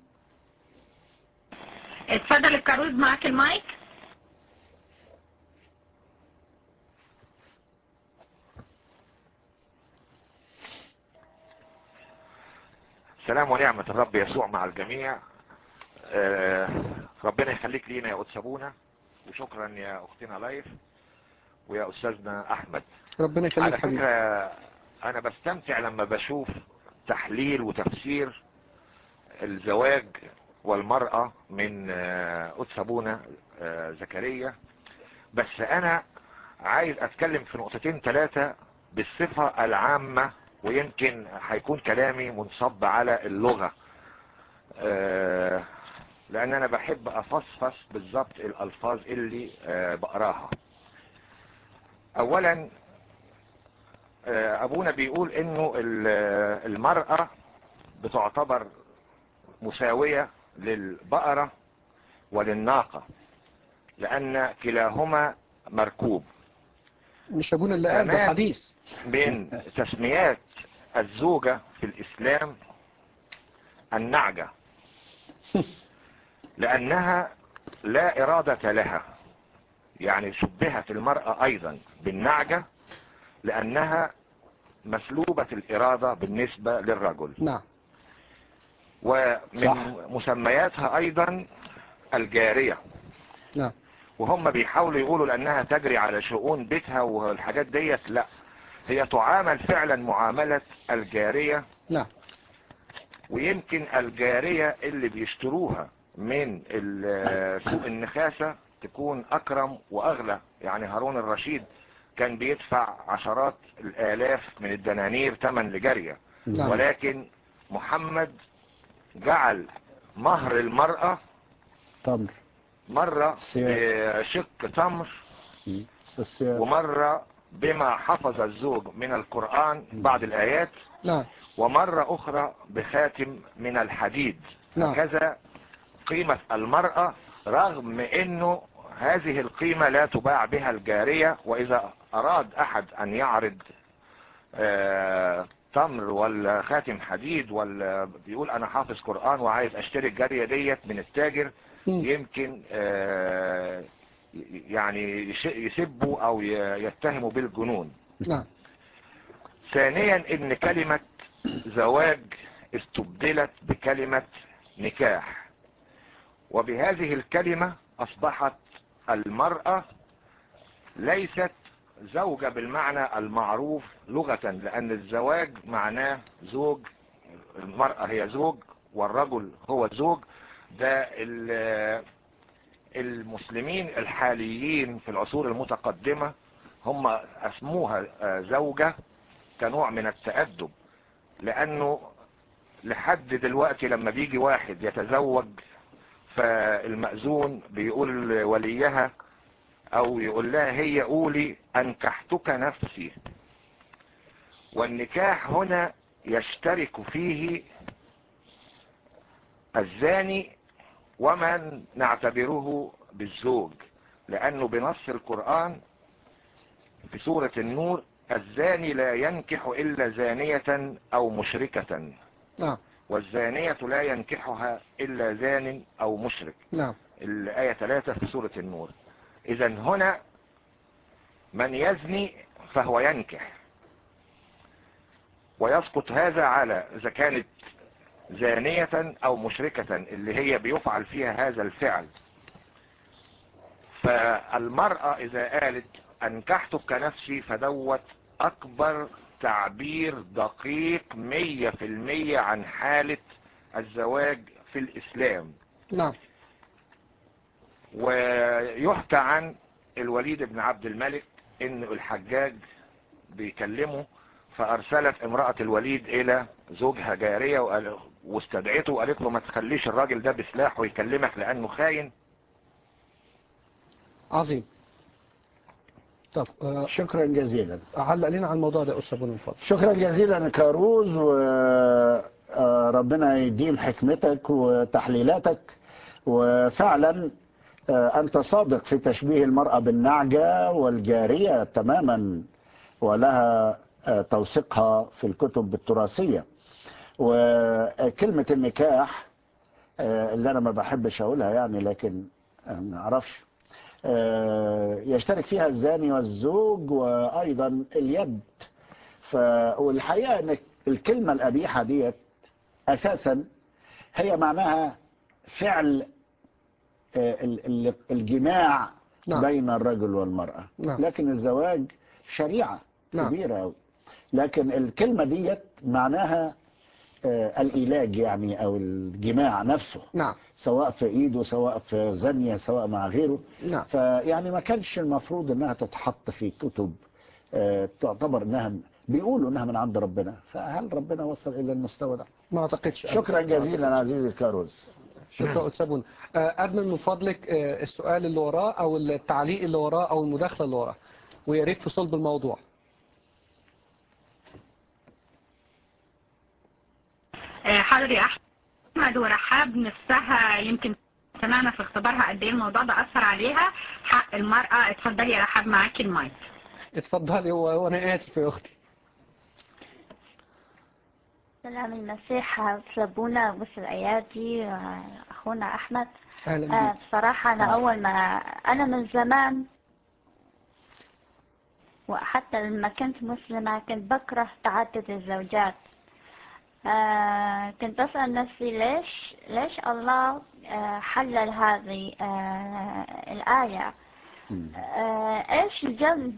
اتفضل الكروز معاك المايك
سلام ونعمة الرب يسوع مع الجميع آه، ربنا يخليك لينا يا أتسابونا وشكرا يا أختنا لايف ويا أستاذنا أحمد
ربنا يخليك
على
حبيبي
فكرة أنا بستمتع لما بشوف تحليل وتفسير الزواج والمرأة من آه، أتسابونا آه، زكريا بس أنا عايز أتكلم في نقطتين ثلاثة بالصفة العامة ويمكن هيكون كلامي منصب على اللغة آه، لأن أنا بحب أفصفص بالظبط الألفاظ اللي آه، بقراها أولا آه، أبونا بيقول إنه ال- المرأة بتعتبر مساوية للبقرة وللناقة لأن كلاهما مركوب
مش ابونا اللي قال ده
كمان-
حديث
من تسميات الزوجة في الإسلام النعجة لأنها لا إرادة لها يعني شبهت المرأة أيضا بالنعجة لأنها مسلوبة الإرادة بالنسبة للرجل
نعم
ومن
صح.
مسمياتها أيضا الجارية
نعم
وهم بيحاولوا يقولوا لأنها تجري على شؤون بيتها والحاجات ديت لا هي تعامل فعلا معاملة الجارية
نعم
ويمكن الجارية اللي بيشتروها من ال- سوق النخاسة تكون أكرم وأغلى يعني هارون الرشيد كان بيدفع عشرات الآلاف من الدنانير ثمن لجارية
نعم
ولكن محمد جعل مهر المرأة
تمر
مرة
سياق.
بشق تمر
السياق.
ومرة بما حفظ الزوج من القرآن بعض الآيات
نعم
ومرة أخرى بخاتم من الحديد
نعم.
هكذا قيمة المرأة رغم أنه هذه القيمة لا تباع بها الجارية وإذا أراد أحد أن يعرض آه، تمر ولا خاتم حديد ولا بيقول أنا حافظ قرآن وعايز أشتري الجارية ديت من التاجر
مم.
يمكن آه، يعني يش- يسبوا أو ي- يتهموا بالجنون
نعم
ثانيا ان كلمة زواج استبدلت بكلمة نكاح وبهذه الكلمة اصبحت المرأة ليست زوجة بالمعنى المعروف لغة لان الزواج معناه زوج المرأة هي زوج والرجل هو زوج ده ال- المسلمين الحاليين في العصور المتقدمة هم اسموها آه، زوجة كنوع من التأدب لأنه لحد دلوقتي لما بيجي واحد يتزوج فالمأذون بيقول وليها أو يقول لها هي قولي أنكحتك نفسي والنكاح هنا يشترك فيه الزاني ومن نعتبره بالزوج لأنه بنص القرآن في سورة النور الزاني لا ينكح إلا زانية أو مشركة
نعم
والزانية لا ينكحها إلا زان أو مشرك
نعم
الآية 3 في سورة النور إذا هنا من يزني فهو ينكح ويسقط هذا على إذا كانت زانية أو مشركة اللي هي بيفعل فيها هذا الفعل فالمرأة إذا قالت أنكحتك نفسي فدوت أكبر تعبير دقيق مية في المية عن حالة الزواج في الإسلام
نعم
ويحكى عن الوليد بن عبد الملك ان الحجاج بيكلمه فارسلت امرأة الوليد الى زوجها جارية وقال- واستدعته وقالت له ما تخليش الراجل ده بسلاح ويكلمك لانه خاين
عظيم طب آه،
شكرا جزيلا
علق لنا على الموضوع ده أستاذ من فضل
شكرا جزيلا كاروز وربنا يديم حكمتك وتحليلاتك وفعلا آه، أنت صادق في تشبيه المرأة بالنعجة والجارية تماما ولها آه، توثيقها في الكتب التراثية وكلمة النكاح آه، اللي أنا ما بحبش أقولها يعني لكن آه، ما أعرفش آه، يشترك فيها الزاني والزوج وأيضا اليد ف... والحقيقة ان الكلمة القبيحة ديت اساسا هي معناها فعل آه، ال- ال- الجماع
نعم.
بين الرجل والمرأة
نعم.
لكن الزواج شريعة
نعم.
كبيرة أوي لكن الكلمة ديت معناها آه، الإيلاج يعني أو الجماع نفسه
نعم
سواء في ايده سواء في زانية سواء مع غيره
نعم
فيعني ما كانش المفروض انها تتحط في كتب آه، تعتبر انها بيقولوا انها من عند ربنا فهل ربنا وصل الى المستوى ده
ما أعتقدش أبداً.
شكرا
ما
جزيلا
أعتقدش.
عزيزي كاروز
شكرا أستاذ بونا آه، أدمن من فضلك آه، السؤال اللي وراه أو التعليق اللي وراه أو المداخلة اللي وراه ويا ريت في صلب الموضوع
آه، حاضر يا احمد ورحاب نفسها يمكن سمعنا في اختبارها قد ايه الموضوع ده اثر عليها حق المرأة اتفضلي يا رحاب معاكي المايك
اتفضلي و- وأنا آسف يا أختي
سلام المسيح سبونا بص الآيات دي آه، أخونا أحمد
أهلا
آه،
بيك
بصراحة أنا
نعم.
أول ما أنا من زمان وحتى لما كنت مسلمة كنت بكره تعدد الزوجات آه كنت بسأل نفسي ليش ليش الله آه حلل هذه آه الآية آه إيش الجنب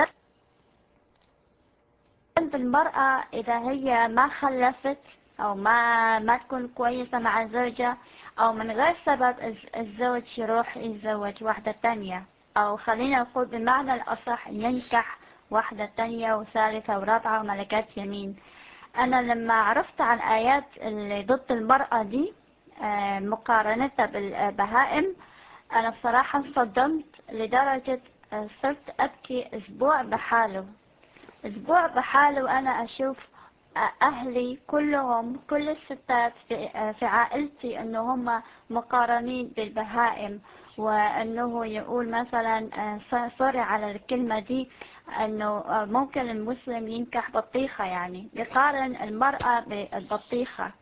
ذنب المرأة إذا هي ما خلفت أو ما ما تكون كويسة مع زوجها أو من غير سبب الز- الزوج يروح يتزوج واحدة تانية أو خلينا نقول بمعنى الأصح ينكح واحدة تانية وثالثة ورابعة وملكات يمين أنا لما عرفت عن آيات اللي ضد المرأة دي آه، مقارنتها بالبهائم أنا بصراحة انصدمت لدرجة آه، صرت أبكي أسبوع بحاله أسبوع بحاله وأنا أشوف أهلي كلهم كل الستات في, في عائلتي إنه هم مقارنين بالبهائم وإنه يقول مثلا سوري على الكلمة دي إنه ممكن المسلم ينكح بطيخة يعني يقارن المرأة بالبطيخة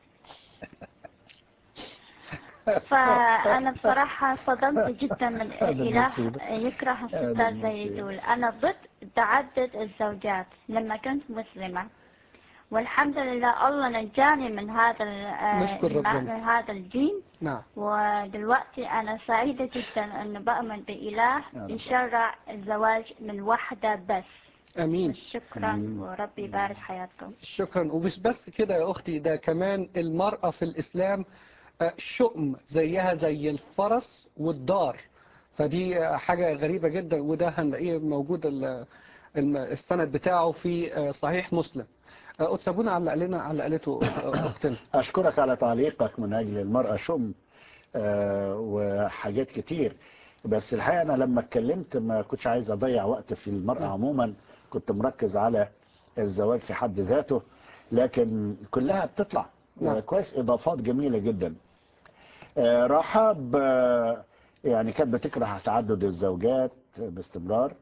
فأنا بصراحة صدمت جدا من إله يكره الستات زي دول أنا ضد تعدد الزوجات لما كنت مسلمة والحمد لله الله نجاني من هذا ال-
نشكر ربنا.
من هذا الدين
نعم
ودلوقتي أنا سعيدة جدا أنه بأمن بإله يشرع الزواج من واحدة بس
أمين
شكرا وربي يبارك حياتكم
شكرا ومش بس كده يا أختي ده كمان المرأة في الإسلام آه، شؤم زيها زي الفرس والدار فدي آه، حاجة غريبة جدا وده هنلاقيه موجود ال- الم- السند بتاعه في آه، صحيح مسلم آه، قدس أبونا علق لنا علقته آه، أختنا
أشكرك على تعليقك من أجل المرأة شم آه، وحاجات كتير بس الحقيقة أنا لما اتكلمت ما كنتش عايز أضيع وقت في المرأة عموما كنت مركز على الزواج في حد ذاته لكن كلها بتطلع
نعم.
كويس إضافات جميلة جدا آه، رحاب آه، يعني كانت بتكره تعدد الزوجات باستمرار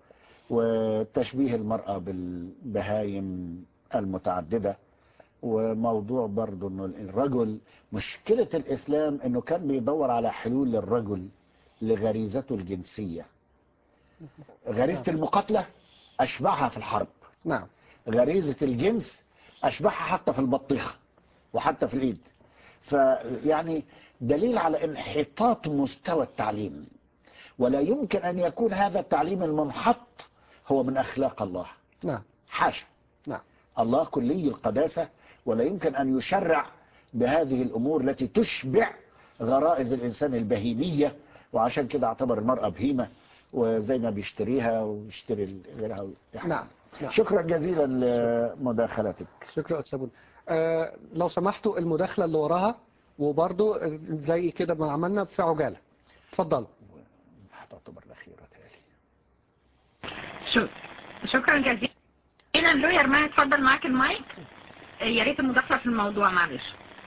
وتشبيه المرأة بالبهايم المتعددة وموضوع برضو انه الرجل مشكلة الاسلام انه كان بيدور على حلول للرجل لغريزته الجنسية غريزة المقاتلة اشبعها في الحرب
نعم
غريزة الجنس اشبعها حتى في البطيخة وحتى في الايد فيعني دليل على انحطاط مستوى التعليم ولا يمكن ان يكون هذا التعليم المنحط هو من اخلاق الله
نعم
حاشا
نعم
الله كلي القداسة ولا يمكن أن يشرع بهذه الأمور التي تشبع غرائز الإنسان البهيمية وعشان كده اعتبر المرأة بهيمة وزي ما بيشتريها ويشتري غيرها ويحمل.
نعم نعم
شكرا جزيلا لمداخلتك
شكرا أستاذ سابون آه لو سمحتوا المداخلة اللي وراها وبرضو زي كده ما عملنا في عجالة اتفضلوا
هتعتبر الأخيرة تالي
شو- شكرا جزيلا لوير ما اتفضل معاك المايك يا ريت المداخله في الموضوع معلش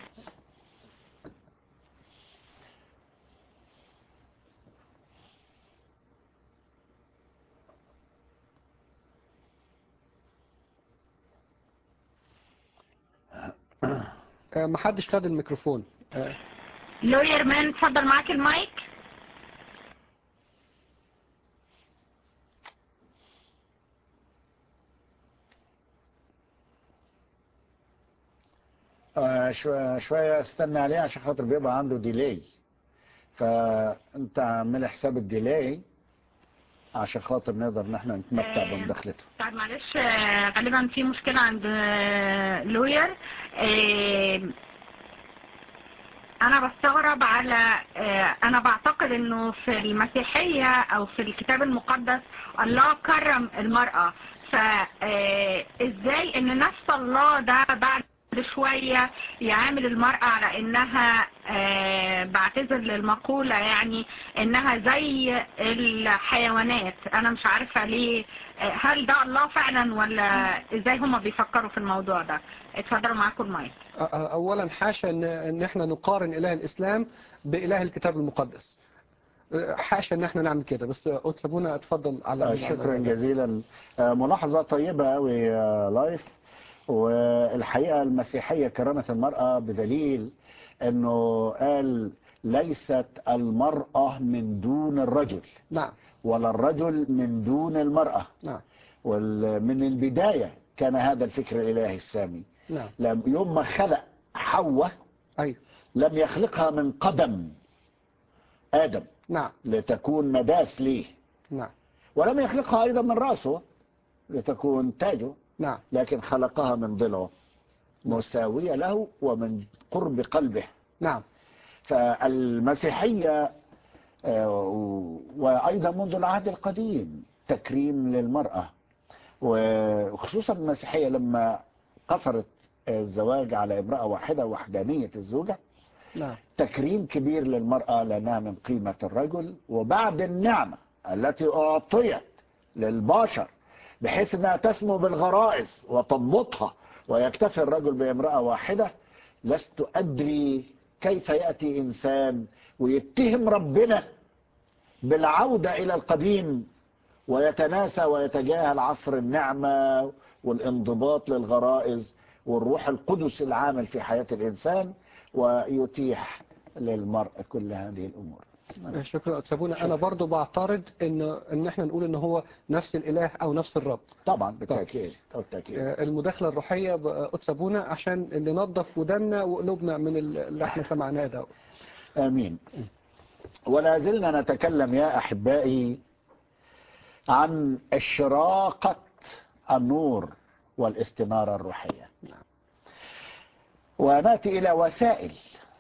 آه محدش خد الميكروفون آه
لوير مان اتفضل معاك المايك
آه، شوية شوية استنى عليه عشان خاطر بيبقى عنده ديلاي فانت اعمل حساب الديلاي عشان خاطر نقدر ان احنا نتمتع
آه.
بمداخلته
طيب معلش آه، غالبا في مشكلة عند آه، لوير آه، أنا بستغرب على آه، أنا بعتقد إنه في المسيحية أو في الكتاب المقدس الله كرم المرأة فإزاي إن نفس الله ده بعد شوية يعامل المرأة على إنها آه، بعتذر للمقولة يعني إنها زي الحيوانات أنا مش عارفة ليه آه، هل ده الله فعلا ولا إزاي هما بيفكروا في الموضوع ده اتفضلوا معاكم المايك
آه، آه، أولا حاشا إن, إن إحنا نقارن إله الإسلام بإله الكتاب المقدس آه، حاشا إن إحنا نعمل كده بس آه، أتسابونا اتفضل على
آه، شكرا جزيلا آه، ملاحظة طيبة قوي يا لايف والحقيقة المسيحية كرمت المرأة بدليل انه قال ليست المرأة من دون الرجل
نعم
ولا الرجل من دون المرأة
نعم
ومن البداية كان هذا الفكر الإلهي السامي
نعم
لم يوم ما خلق حواء
أيوه
لم يخلقها من قدم آدم
نعم
لتكون مداس ليه
نعم
ولم يخلقها أيضا من رأسه لتكون تاجه
نعم
لكن خلقها من ضلعه مساوية له ومن قرب قلبه
نعم
فالمسيحية آه، و- وأيضا منذ العهد القديم تكريم للمرأة وخصوصا المسيحية لما قصرت الزواج على امرأة واحدة وحدانية الزوجة
نعم
تكريم كبير للمرأة لأنها من قيمة الرجل وبعد النعمة التي أعطيت للبشر بحيث أنها تسمو بالغرائز وتضبطها ويكتفي الرجل بامرأة واحدة لست أدري كيف يأتي إنسان ويتهم ربنا بالعودة إلى القديم ويتناسى ويتجاهل عصر النعمة والانضباط للغرائز والروح القدس العامل في حياة الإنسان ويتيح للمرء كل هذه الأمور
شكرا أتسابونا أنا برضو بعترض إن إن إحنا نقول إن هو نفس الإله أو نفس الرب
طبعا بالتأكيد بالتأكيد
آه، المداخلة الروحية أتسابونا عشان ننظف ودنا وقلوبنا من اللي احنا سمعناه ده
آمين ولا زلنا نتكلم يا أحبائي عن إشراقة النور والاستنارة الروحية ونأتي إلى وسائل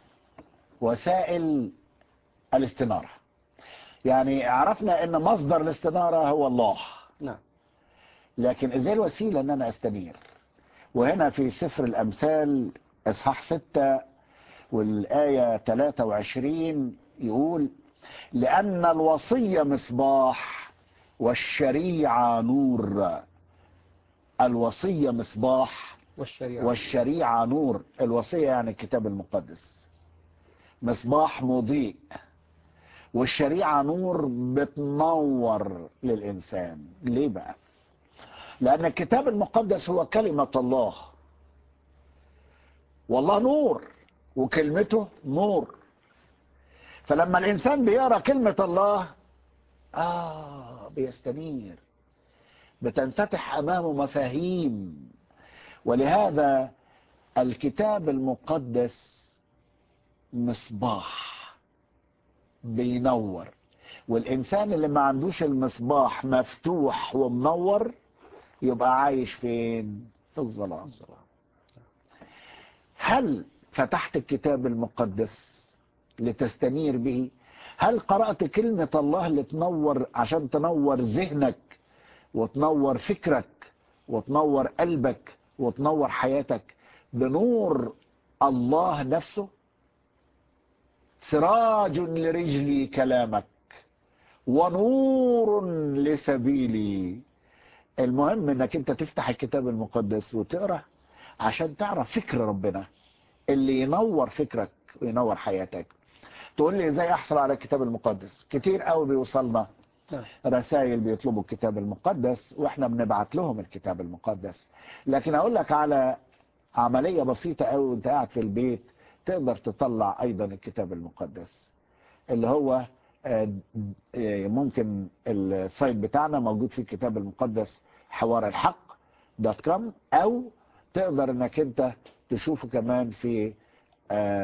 وسائل الاستنارة يعني عرفنا أن مصدر الاستنارة هو الله
نعم
لكن ازاي الوسيلة ان انا استنير وهنا في سفر الامثال اصحاح ستة والآية 23 يقول لأن الوصية مصباح والشريعة نور الوصية مصباح
والشريعة
والشريعة نور الوصية يعني الكتاب المقدس مصباح مضيء والشريعة نور بتنور للإنسان ليه بقى لأن الكتاب المقدس هو كلمة الله والله نور وكلمته نور فلما الإنسان بيقرأ كلمة الله آه بيستنير بتنفتح أمامه مفاهيم ولهذا الكتاب المقدس مصباح بينور والإنسان اللي ما عندوش المصباح مفتوح ومنور يبقى عايش فين في الظلام هل فتحت الكتاب المقدس لتستنير به هل قرأت كلمة الله اللي تنور عشان تنور ذهنك وتنور فكرك وتنور قلبك وتنور حياتك بنور الله نفسه سراج لرجلي كلامك ونور لسبيلي المهم انك انت تفتح الكتاب المقدس وتقرا عشان تعرف فكر ربنا اللي ينور فكرك وينور حياتك تقول لي ازاي احصل على الكتاب المقدس كتير قوي بيوصلنا
نعم.
رسائل بيطلبوا الكتاب المقدس واحنا بنبعت لهم الكتاب المقدس لكن اقول لك على عملية بسيطة قوي وانت قاعد في البيت تقدر تطلع ايضا الكتاب المقدس اللي هو آه، آه، ممكن السايت بتاعنا موجود فيه الكتاب المقدس حوار الحق دوت كوم او تقدر انك انت تشوفه كمان في آه،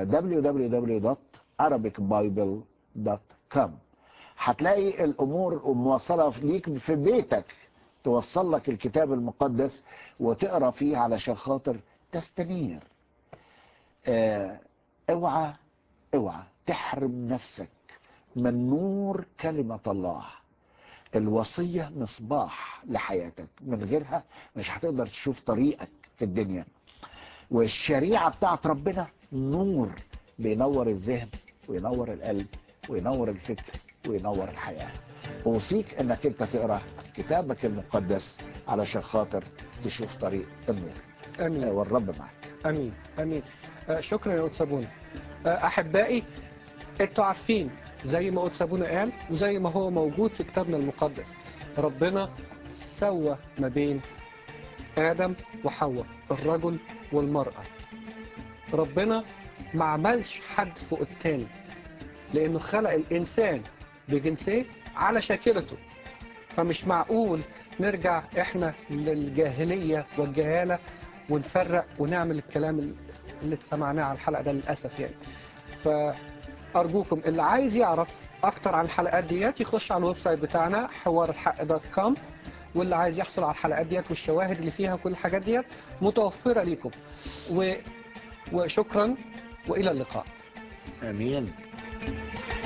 www.arabicbible.com هتلاقي الامور موصله ليك في بيتك توصل لك الكتاب المقدس وتقرا فيه علشان خاطر تستنير آه، اوعى اوعى تحرم نفسك من نور كلمة الله الوصية مصباح لحياتك من غيرها مش هتقدر تشوف طريقك في الدنيا والشريعة بتاعت ربنا نور بينور الذهن وينور القلب وينور الفكر وينور الحياة أوصيك أنك أنت تقرأ كتابك المقدس علشان خاطر تشوف طريق النور
امين
آه، والرب معك
امين امين آه، شكرا يا قدس ابونا آه، احبائي انتوا عارفين زي ما قدس ابونا قال وزي ما هو موجود في كتابنا المقدس ربنا سوى ما بين ادم وحواء الرجل والمراه ربنا ما عملش حد فوق التاني لانه خلق الانسان بجنسيه على شاكلته فمش معقول نرجع احنا للجاهليه والجهاله ونفرق ونعمل الكلام اللي سمعناه على الحلقه ده للاسف يعني فارجوكم اللي عايز يعرف اكتر عن الحلقات ديت يخش على الويب سايت بتاعنا حوار الحق دوت كوم واللي عايز يحصل على الحلقات ديت والشواهد اللي فيها كل الحاجات ديت متوفره ليكم و... وشكرا والى اللقاء
امين